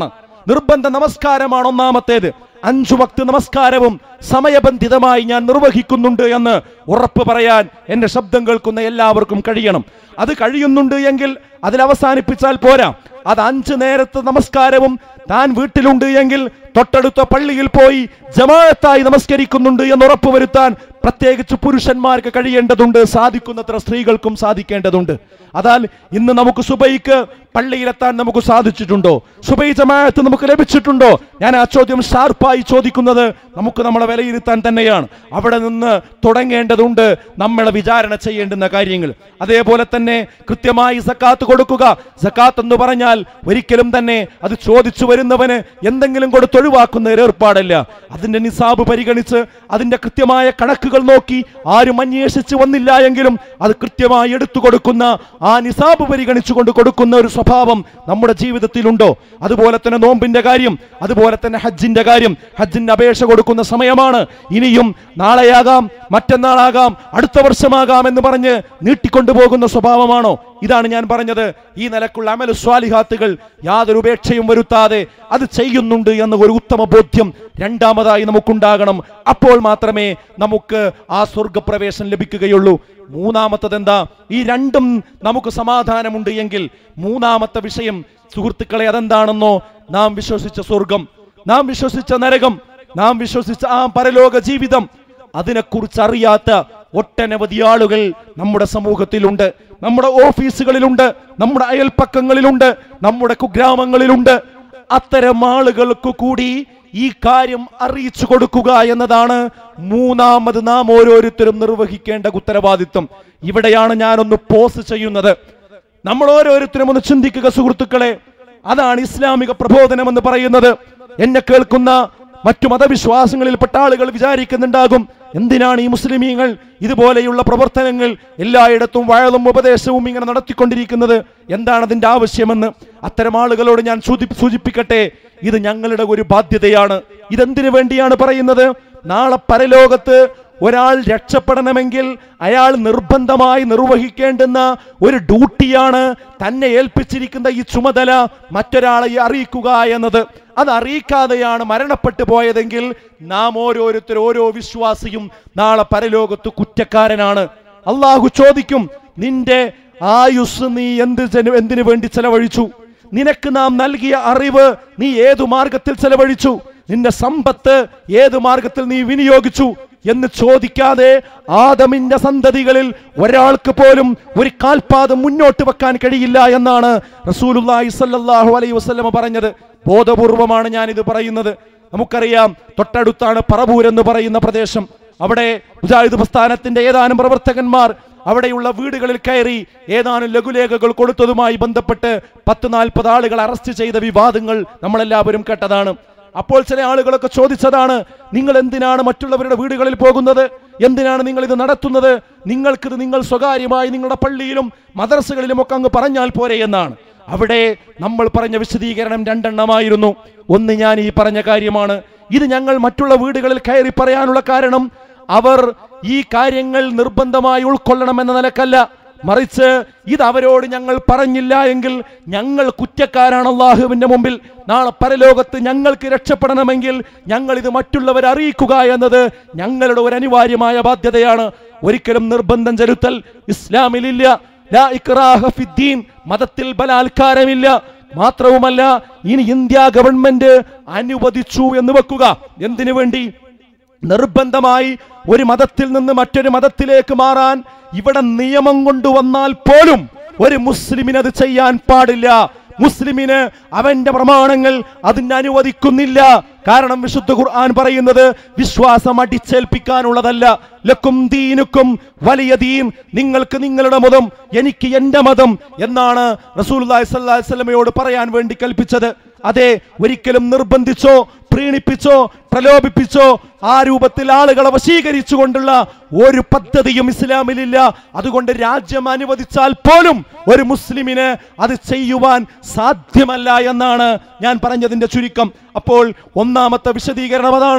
നിർബന്ധ നമസ്കാരമാണ് ഒന്നാമത്തേത് അഞ്ചു വക്ത് നമസ്കാരവും സമയബന്ധിതമായി ഞാൻ നിർവഹിക്കുന്നുണ്ട് എന്ന് ഉറപ്പ് പറയാൻ എന്റെ ശബ്ദം കേൾക്കുന്ന എല്ലാവർക്കും കഴിയണം അത് കഴിയുന്നുണ്ട് എങ്കിൽ അതിൽ അവസാനിപ്പിച്ചാൽ പോരാ അത് അഞ്ചു നേരത്തെ നമസ്കാരവും താൻ വീട്ടിലുണ്ട് എങ്കിൽ തൊട്ടടുത്ത പള്ളിയിൽ പോയി ജമാഅത്തായി നമസ്കരിക്കുന്നുണ്ട് എന്ന് ഉറപ്പുവരുത്താൻ പ്രത്യേകിച്ച് പുരുഷന്മാർക്ക് കഴിയേണ്ടതുണ്ട് സാധിക്കുന്നത്ര സ്ത്രീകൾക്കും സാധിക്കേണ്ടതുണ്ട് അതാൽ ഇന്ന് നമുക്ക് സുബൈക്ക് പള്ളിയിലെത്താൻ നമുക്ക് സാധിച്ചിട്ടുണ്ടോ സുബൈ ജമാഅത്ത് നമുക്ക് ലഭിച്ചിട്ടുണ്ടോ ഞാൻ ആ ചോദ്യം ഷാർപ്പായി ചോദിക്കുന്നത് നമുക്ക് നമ്മളെ വിലയിരുത്താൻ തന്നെയാണ് അവിടെ നിന്ന് തുടങ്ങേണ്ടതുണ്ട് നമ്മളെ വിചാരണ ചെയ്യേണ്ടുന്ന കാര്യങ്ങൾ അതേപോലെ തന്നെ കൃത്യമായി സക്കാത്ത് കൊടുക്കുക സക്കാത്ത് എന്ന് പറഞ്ഞാൽ ഒരിക്കലും തന്നെ അത് ചോദിച്ചു വരുന്നവന് എന്തെങ്കിലും കൊടുത്ത് ഒഴിവാക്കുന്ന ഒരു ഏർപ്പാടല്ല അതിന്റെ നിസാബ് പരിഗണിച്ച് അതിന്റെ കൃത്യമായ കണക്കുകൾ നോക്കി ആരും അന്വേഷിച്ച് വന്നില്ല എങ്കിലും അത് കൃത്യമായി എടുത്തു കൊടുക്കുന്ന ആ നിസാബ് പരിഗണിച്ചുകൊണ്ട് കൊടുക്കുന്ന ഒരു സ്വഭാവം നമ്മുടെ ജീവിതത്തിലുണ്ടോ അതുപോലെ തന്നെ നോമ്പിന്റെ കാര്യം അതുപോലെ തന്നെ ഹജ്ജിന്റെ കാര്യം ഹജ്ജിന്റെ അപേക്ഷ കൊടുക്കുന്ന സമയമാണ് ഇനിയും നാളെയാകാം മറ്റന്നാളാകാം അടുത്ത വർഷമാകാം എന്ന് പറഞ്ഞ് നീട്ടിക്കൊണ്ടുപോകുന്ന സ്വഭാവമാണോ ഇതാണ് ഞാൻ പറഞ്ഞത് ഈ നിലക്കുള്ള അമല സ്വാലിഹാത്തുകൾ യാതൊരു ഉപേക്ഷയും വരുത്താതെ അത് ചെയ്യുന്നുണ്ട് എന്ന ഒരു ഉത്തമ ബോധ്യം രണ്ടാമതായി നമുക്കുണ്ടാകണം അപ്പോൾ മാത്രമേ നമുക്ക് ആ സ്വർഗപ്രവേശനം ലഭിക്കുകയുള്ളൂ മൂന്നാമത്തത് എന്താ ഈ രണ്ടും നമുക്ക് സമാധാനമുണ്ട് എങ്കിൽ മൂന്നാമത്തെ വിഷയം സുഹൃത്തുക്കളെ അതെന്താണെന്നോ നാം വിശ്വസിച്ച സ്വർഗം നാം വിശ്വസിച്ച നരകം നാം വിശ്വസിച്ച ആ പരലോക ജീവിതം അതിനെക്കുറിച്ച് അറിയാത്ത ഒട്ടനവധി ആളുകൾ നമ്മുടെ സമൂഹത്തിലുണ്ട് നമ്മുടെ ഓഫീസുകളിലുണ്ട് നമ്മുടെ അയൽപ്പക്കങ്ങളിലുണ്ട് നമ്മുടെ കുഗ്രാമങ്ങളിലുണ്ട് അത്തരം ആളുകൾക്ക് കൂടി ഈ കാര്യം അറിയിച്ചു കൊടുക്കുക എന്നതാണ് മൂന്നാമത് നാം ഓരോരുത്തരും നിർവഹിക്കേണ്ട ഉത്തരവാദിത്വം ഇവിടെയാണ് ഞാനൊന്ന് പോസ് ചെയ്യുന്നത് നമ്മൾ ഓരോരുത്തരും ഒന്ന് ചിന്തിക്കുക സുഹൃത്തുക്കളെ അതാണ് ഇസ്ലാമിക പ്രബോധനം എന്ന് പറയുന്നത് എന്നെ കേൾക്കുന്ന മറ്റു മതവിശ്വാസങ്ങളിൽപ്പെട്ട ആളുകൾ വിചാരിക്കുന്നുണ്ടാകും എന്തിനാണ് ഈ മുസ്ലിമീങ്ങൾ ഇതുപോലെയുള്ള പ്രവർത്തനങ്ങൾ എല്ലായിടത്തും വഴലും ഉപദേശവും ഇങ്ങനെ നടത്തിക്കൊണ്ടിരിക്കുന്നത് എന്താണ് അതിന്റെ ആവശ്യമെന്ന് അത്തരം ആളുകളോട് ഞാൻ സൂചി- സൂചിപ്പിക്കട്ടെ ഇത് ഞങ്ങളുടെ ഒരു ബാധ്യതയാണ് ഇതെന്തിനു വേണ്ടിയാണ് പറയുന്നത് നാളെ പരലോകത്ത് ഒരാൾ രക്ഷപ്പെടണമെങ്കിൽ അയാൾ നിർബന്ധമായി നിർവഹിക്കേണ്ടുന്ന ഒരു ഡ്യൂട്ടിയാണ് തന്നെ ഏൽപ്പിച്ചിരിക്കുന്ന ഈ ചുമതല മറ്റൊരാളെ അറിയിക്കുക എന്നത് അത് അറിയിക്കാതെയാണ് മരണപ്പെട്ടു പോയതെങ്കിൽ നാം ഓരോരുത്തർ ഓരോ വിശ്വാസിയും നാളെ പരലോകത്ത് കുറ്റക്കാരനാണ് അള്ളാഹു ചോദിക്കും നിന്റെ ആയുസ് നീ എന്ത് ജന- എന്തിനു വേണ്ടി ചെലവഴിച്ചു നിനക്ക് നാം നൽകിയ അറിവ് നീ ഏതു മാർഗത്തിൽ ചെലവഴിച്ചു നിന്റെ സമ്പത്ത് ഏത് മാർഗത്തിൽ നീ വിനിയോഗിച്ചു എന്ന് ചോദിക്കാതെ ആദമിന്റെ സന്തതികളിൽ ഒരാൾക്ക് പോലും ഒരു കാൽപാദം മുന്നോട്ട് വെക്കാൻ കഴിയില്ല എന്നാണ് റസൂലുള്ളാഹി സ്വല്ലല്ലാഹു അലൈഹി വസല്ലമ പറഞ്ഞത് ബോധപൂർവമാണ് ഞാൻ ഇത് പറയുന്നത് നമുക്കറിയാം തൊട്ടടുത്താണ് പറവൂർ എന്ന് പറയുന്ന പ്രദേശം അവിടെ മുജാഹിദ് പ്രസ്ഥാനത്തിന്റെ ഏതാനും പ്രവർത്തകന്മാർ അവിടെയുള്ള വീടുകളിൽ കയറി ഏതാനും ലഘുലേഖകൾ കൊടുത്തതുമായി ബന്ധപ്പെട്ട് പത്ത് നാൽപ്പത് ആളുകൾ അറസ്റ്റ് ചെയ്ത വിവാദങ്ങൾ നമ്മളെല്ലാവരും കേട്ടതാണ് അപ്പോൾ ചില ആളുകളൊക്കെ ചോദിച്ചതാണ് നിങ്ങൾ എന്തിനാണ് മറ്റുള്ളവരുടെ വീടുകളിൽ പോകുന്നത് എന്തിനാണ് നിങ്ങൾ ഇത് നടത്തുന്നത് നിങ്ങൾക്കിത് നിങ്ങൾ സ്വകാര്യമായി നിങ്ങളുടെ പള്ളിയിലും മദ്രസകളിലും ഒക്കെ അങ്ങ് പറഞ്ഞാൽ പോരെ എന്നാണ് അവിടെ നമ്മൾ പറഞ്ഞ വിശദീകരണം രണ്ടെണ്ണമായിരുന്നു ഒന്ന് ഞാൻ ഈ പറഞ്ഞ കാര്യമാണ് ഇത് ഞങ്ങൾ മറ്റുള്ള വീടുകളിൽ കയറി പറയാനുള്ള കാരണം അവർ ഈ കാര്യങ്ങൾ നിർബന്ധമായി ഉൾക്കൊള്ളണമെന്ന നിലക്കല്ല മറിച്ച് ഇത് അവരോട് ഞങ്ങൾ പറഞ്ഞില്ല എങ്കിൽ ഞങ്ങൾ കുറ്റക്കാരാണ് അള്ളാഹുവിന്റെ മുമ്പിൽ നാളെ പരലോകത്ത് ഞങ്ങൾക്ക് രക്ഷപ്പെടണമെങ്കിൽ ഞങ്ങൾ ഇത് മറ്റുള്ളവരെ അറിയിക്കുക എന്നത് ഞങ്ങളുടെ ഒരു അനിവാര്യമായ ബാധ്യതയാണ് ഒരിക്കലും നിർബന്ധം ചെലുത്തൽ ഇസ്ലാമിലില്ല ലാ ഇക്റാഹ ഫിദ്ദീൻ മതത്തിൽ ബലാത്കാരമില്ല മാത്രവുമല്ല ഇനി ഇന്ത്യ ഗവൺമെന്റ് അനുവദിച്ചു എന്ന് വെക്കുക എന്തിനു വേണ്ടി നിർബന്ധമായി ഒരു മതത്തിൽ നിന്ന് മറ്റൊരു മതത്തിലേക്ക് മാറാൻ ഇവിടെ നിയമം കൊണ്ടുവന്നാൽ പോലും ഒരു മുസ്ലിമിന് അത് ചെയ്യാൻ പാടില്ല മുസ്ലിമിന് അവന്റെ പ്രമാണങ്ങൾ അതിന് അനുവദിക്കുന്നില്ല കാരണം വിശുദ്ധ ഖുർആൻ പറയുന്നത് വിശ്വാസം അടിച്ചേൽപ്പിക്കാനുള്ളതല്ല ലക്കും ദീനുക്കും വലിയ ദീൻ നിങ്ങൾക്ക് നിങ്ങളുടെ മതം എനിക്ക് എന്റെ മതം എന്നാണ് റസൂലുള്ളാഹി സ്വല്ലല്ലാഹി അലൈഹി വസല്ലമയോട് പറയാൻ വേണ്ടി കൽപ്പിച്ചത് അതെ ഒരിക്കലും നിർബന്ധിച്ചോ പ്രീണിപ്പിച്ചോ പ്രലോഭിപ്പിച്ചോ ആ രൂപത്തിൽ ആളുകളെ വശീകരിച്ചുകൊണ്ടുള്ള ഒരു പദ്ധതിയും ഇസ്ലാമിലില്ല അതുകൊണ്ട് രാജ്യം അനുവദിച്ചാൽ പോലും ഒരു മുസ്ലിമിന് അത് ചെയ്യുവാൻ സാധ്യമല്ല എന്നാണ് ഞാൻ പറഞ്ഞതിന്റെ ചുരുക്കം അപ്പോൾ ഒന്നാമത്തെ വിശദീകരണം അതാണ്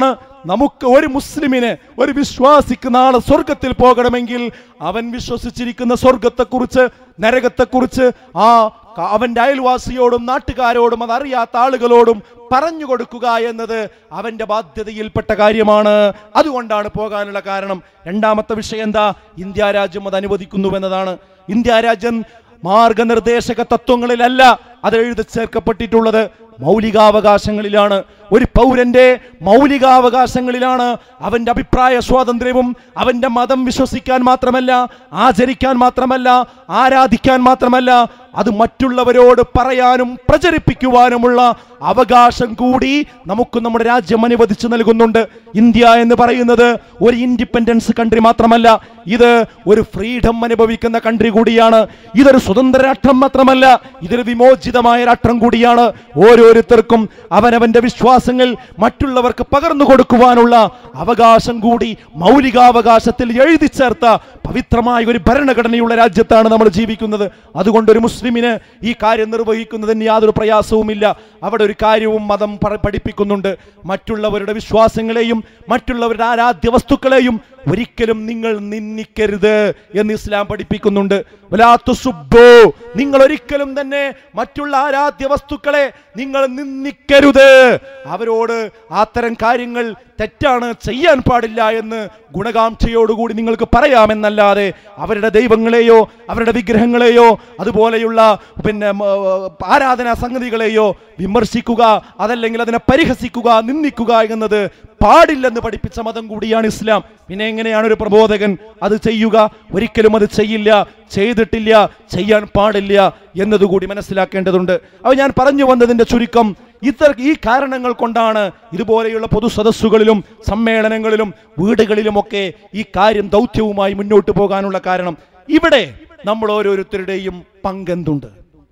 നമുക്ക് ഒരു മുസ്ലിമിന് ഒരു വിശ്വാസിക്ക് നാളെ സ്വർഗത്തിൽ പോകണമെങ്കിൽ അവൻ വിശ്വസിച്ചിരിക്കുന്ന സ്വർഗത്തെക്കുറിച്ച് നരകത്തെക്കുറിച്ച് ആ ക- അവന്റെ അയൽവാസിയോടും നാട്ടുകാരോടും അതറിയാത്ത ആളുകളോടും പറഞ്ഞു കൊടുക്കുക എന്നത് അവന്റെ ബാധ്യതയിൽപ്പെട്ട കാര്യമാണ് അതുകൊണ്ടാണ് പോകാനുള്ള കാരണം രണ്ടാമത്തെ വിഷയം എന്താ ഇന്ത്യ രാജ്യം അത് അനുവദിക്കുന്നു എന്നതാണ് ഇന്ത്യ രാജ്യം മാർഗനിർദ്ദേശക തത്വങ്ങളിലല്ല അത് എഴുതി ചേർക്കപ്പെട്ടിട്ടുള്ളത് മൗലികാവകാശങ്ങളിലാണ് ഒരു പൗരന്റെ മൗലികാവകാശങ്ങളിലാണ് അവന്റെ അഭിപ്രായ സ്വാതന്ത്ര്യവും അവന്റെ മതം വിശ്വസിക്കാൻ മാത്രമല്ല ആചരിക്കാൻ മാത്രമല്ല ആരാധിക്കാൻ മാത്രമല്ല അത് മറ്റുള്ളവരോട് പറയാനും പ്രചരിപ്പിക്കുവാനുമുള്ള അവകാശം കൂടി നമുക്ക് നമ്മുടെ രാജ്യം അനുവദിച്ചു നൽകുന്നുണ്ട് ഇന്ത്യ എന്ന് പറയുന്നത് ഒരു ഇൻഡിപെൻഡൻസ് കൺട്രി മാത്രമല്ല ഇത് ഒരു ഫ്രീഡം അനുഭവിക്കുന്ന കൺട്രി കൂടിയാണ് ഇതൊരു സ്വതന്ത്ര രാഷ്ട്രം മാത്രമല്ല ഇതൊരു വിമോചിതമായ രാഷ്ട്രം കൂടിയാണ് ഓരോരുത്തർക്കും അവനവന്റെ വിശ്വാസങ്ങൾ മറ്റുള്ളവർക്ക് പകർന്നു കൊടുക്കുവാനുള്ള അവകാശം കൂടി മൗലികാവകാശത്തിൽ എഴുതി ചേർത്ത പവിത്രമായ ഒരു ഭരണഘടനയുള്ള രാജ്യത്താണ് നമ്മൾ ജീവിക്കുന്നത് അതുകൊണ്ട് ഒരു മുസ്ലിമിന് ഈ കാര്യം നിർവഹിക്കുന്നതിന് യാതൊരു പ്രയാസവുമില്ല അവിടെ ഒരു കാര്യവും മതം പ- പഠിപ്പിക്കുന്നുണ്ട് മറ്റുള്ളവരുടെ വിശ്വാസങ്ങളെയും മറ്റുള്ളവരുടെ ആരാധ്യ വസ്തുക്കളെയും ഒരിക്കലും നിങ്ങൾ നിന്ദിക്കരുത് എന്ന് ഇസ്ലാം പഠിപ്പിക്കുന്നുണ്ട് വലാത്തു സുബ്ബോ നിങ്ങൾ ഒരിക്കലും തന്നെ മറ്റുള്ള ആരാധ്യ വസ്തുക്കളെ നിങ്ങൾ നിന്ദിക്കരുത് അവരോട് അത്തരം കാര്യങ്ങൾ തെറ്റാണ് ചെയ്യാൻ പാടില്ല എന്ന് ഗുണകാംക്ഷയോടുകൂടി നിങ്ങൾക്ക് പറയാമെന്നല്ലാതെ അവരുടെ ദൈവങ്ങളെയോ അവരുടെ വിഗ്രഹങ്ങളെയോ അതുപോലെയുള്ള പിന്നെ മ, ആരാധനാ സംഗതികളെയോ വിമർശിക്കുക അതല്ലെങ്കിൽ അതിനെ പരിഹസിക്കുക നിന്ദിക്കുക എന്നത് പാടില്ലെന്ന് പഠിപ്പിച്ച മതം കൂടിയാണ് ഇസ്ലാം പിന്നെ എങ്ങനെയാണ് ഒരു പ്രബോധകൻ അത് ചെയ്യുക ഒരിക്കലും അത് ചെയ്യില്ല ചെയ്തിട്ടില്ല ചെയ്യാൻ പാടില്ല എന്നതുകൂടി മനസ്സിലാക്കേണ്ടതുണ്ട് അത് ഞാൻ പറഞ്ഞു വന്നതിന്റെ ചുരുക്കം ഇത്ര ഈ കാരണങ്ങൾ കൊണ്ടാണ് ഇതുപോലെയുള്ള പൊതു സദസ്സുകളിലും സമ്മേളനങ്ങളിലും വീടുകളിലുമൊക്കെ ഈ കാര്യം ദൗത്യവുമായി മുന്നോട്ട് പോകാനുള്ള കാരണം ഇവിടെ നമ്മൾ ഓരോരുത്തരുടെയും പങ്കെന്തുണ്ട്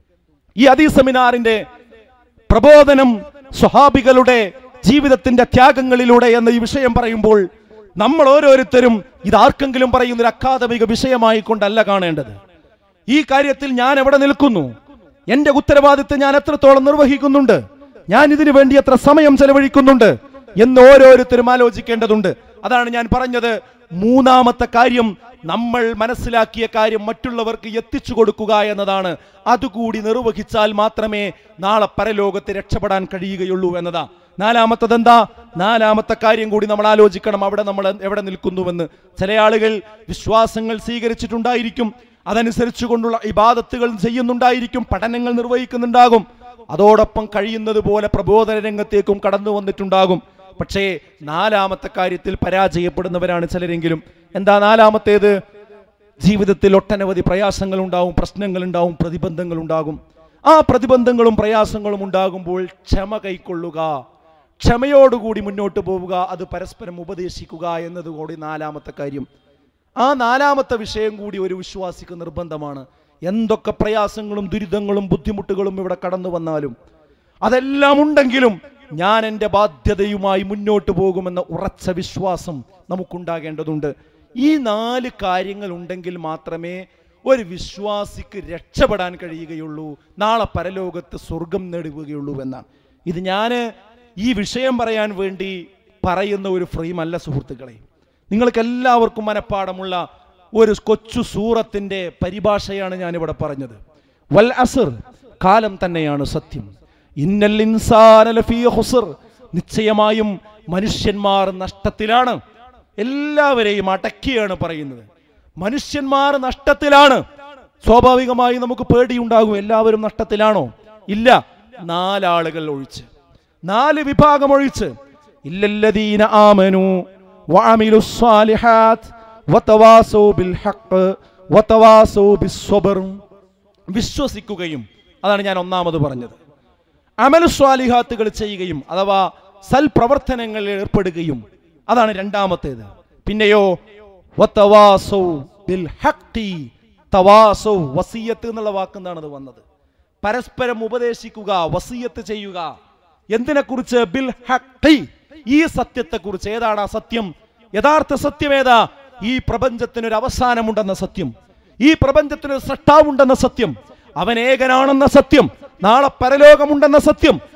ഈ അതി സെമിനാറിന്റെ പ്രബോധനം സ്വഹാബികളുടെ ജീവിതത്തിന്റെ ത്യാഗങ്ങളിലൂടെ എന്ന ഈ വിഷയം പറയുമ്പോൾ നമ്മൾ ഓരോരുത്തരും ഇത് ആർക്കെങ്കിലും പറയുന്ന ഒരു അക്കാദമിക വിഷയമായി കൊണ്ടല്ല കാണേണ്ടത് ഈ കാര്യത്തിൽ ഞാൻ എവിടെ നിൽക്കുന്നു എന്റെ ഉത്തരവാദിത്വം ഞാൻ എത്രത്തോളം നിർവഹിക്കുന്നുണ്ട് ഞാൻ ഇതിനു വേണ്ടി എത്ര സമയം ചെലവഴിക്കുന്നുണ്ട് എന്ന് ഓരോരുത്തരും ആലോചിക്കേണ്ടതുണ്ട് അതാണ് ഞാൻ പറഞ്ഞത് മൂന്നാമത്തെ കാര്യം നമ്മൾ മനസ്സിലാക്കിയ കാര്യം മറ്റുള്ളവർക്ക് എത്തിച്ചു കൊടുക്കുക എന്നതാണ് അതുകൂടി നിർവഹിച്ചാൽ മാത്രമേ നാളെ പരലോകത്ത് രക്ഷപ്പെടാൻ കഴിയുകയുള്ളൂ എന്നതാ നാലാമത്തത് എന്താ നാലാമത്തെ കാര്യം കൂടി നമ്മൾ ആലോചിക്കണം അവിടെ നമ്മൾ എവിടെ നിൽക്കുന്നുവെന്ന് ചില ആളുകൾ വിശ്വാസങ്ങൾ സ്വീകരിച്ചിട്ടുണ്ടായിരിക്കും അതനുസരിച്ച് കൊണ്ടുള്ള ഇബാദത്തുകൾ ചെയ്യുന്നുണ്ടായിരിക്കും പഠനങ്ങൾ നിർവഹിക്കുന്നുണ്ടാകും അതോടൊപ്പം കഴിയുന്നത് പോലെ പ്രബോധന രംഗത്തേക്കും കടന്നു വന്നിട്ടുണ്ടാകും പക്ഷേ നാലാമത്തെ കാര്യത്തിൽ പരാജയപ്പെടുന്നവരാണ് ചിലരെങ്കിലും എന്താ നാലാമത്തേത് ജീവിതത്തിൽ ഒട്ടനവധി പ്രയാസങ്ങൾ ഉണ്ടാവും പ്രശ്നങ്ങൾ ഉണ്ടാവും പ്രതിബന്ധങ്ങൾ ഉണ്ടാകും ആ പ്രതിബന്ധങ്ങളും പ്രയാസങ്ങളും ഉണ്ടാകുമ്പോൾ ക്ഷമ കൈക്കൊള്ളുക ക്ഷമയോടുകൂടി മുന്നോട്ട് പോവുക അത് പരസ്പരം ഉപദേശിക്കുക എന്നതുകൂടി നാലാമത്തെ കാര്യം ആ നാലാമത്തെ വിഷയം കൂടി ഒരു വിശ്വാസിക്ക് നിർബന്ധമാണ് എന്തൊക്കെ പ്രയാസങ്ങളും ദുരിതങ്ങളും ബുദ്ധിമുട്ടുകളും ഇവിടെ കടന്നു വന്നാലും അതെല്ലാം ഉണ്ടെങ്കിലും ഞാൻ എൻ്റെ ബാധ്യതയുമായി മുന്നോട്ട് പോകുമെന്ന ഉറച്ച വിശ്വാസം നമുക്കുണ്ടാകേണ്ടതുണ്ട് ഈ നാല് കാര്യങ്ങൾ ഉണ്ടെങ്കിൽ മാത്രമേ ഒരു വിശ്വാസിക്ക് രക്ഷപ്പെടാൻ കഴിയുകയുള്ളൂ നാളെ പരലോകത്ത് സ്വർഗം നേടുകയുള്ളൂ എന്നാണ് ഇത് ഞാൻ ഈ വിഷയം പറയാൻ വേണ്ടി പറയുന്ന ഒരു ഫ്രെയിമല്ല സുഹൃത്തുക്കളെ നിങ്ങൾക്ക് എല്ലാവർക്കും മനഃപ്പാടമുള്ള ഒരു കൊച്ചു സൂറത്തിന്റെ പരിഭാഷയാണ് ഞാനിവിടെ പറഞ്ഞത് വൽ അസർ കാലം തന്നെയാണ് സത്യം ഇന്നൽ ഇൻസാന ലഫീ ഖുസ്ർ നിശ്ചയമായും മനുഷ്യന്മാർ നഷ്ടത്തിലാണ് എല്ലാവരെയും അടക്കിയാണ് പറയുന്നത് മനുഷ്യന്മാർ നഷ്ടത്തിലാണ് സ്വാഭാവികമായി നമുക്ക് പേടിയുണ്ടാകും എല്ലാവരും നഷ്ടത്തിലാണോ ഇല്ല നാലാളുകൾ ഒഴിച്ച് നാല് വിഭാഗം ഒഴിച്ച് ഇല്ലല്ലദീന ആമനു വഅമിലു സ്വാലിഹാത്ത് വതവാസൗ ബിൽ ഹഖ് വതവാസൗ ബിസ്സബ്ർ വിശ്വസിക്കുകയും അതാണ് ഞാൻ ഒന്നാമത് പറഞ്ഞത് അമൽ സ്വാലിഹാത്തുകൾ ചെയ്യുകയും അഥവാ സൽപ്രവർത്തനങ്ങളിൽ ഏർപ്പെടുകയും അതാണ് രണ്ടാമത്തേത് പിന്നെയോ വതവാസൗ ബിൽ ഹഖി തവാസൗ വസിയത്ത് എന്നുള്ള വാക്കെന്താണ് അത് വന്നത് പരസ്പരം ഉപദേശിക്കുക വസിയത്ത് ചെയ്യുക എന്തിനെക്കുറിച്ച് ബിൽ ഹഖി ഈ സത്യത്തെക്കുറിച്ച് ഏതാണ് ആ സത്യം യഥാർത്ഥ സത്യം ഏതാ ഈ പ്രപഞ്ചത്തിനൊരു അവസാനമുണ്ടെന്ന സത്യം ഈ പ്രപഞ്ചത്തിനൊരു സൃഷ്ടാവുണ്ടെന്ന സത്യം അവൻ ഏകനാണെന്ന സത്യം നാളെ പരലോകമുണ്ടെന്ന സത്യം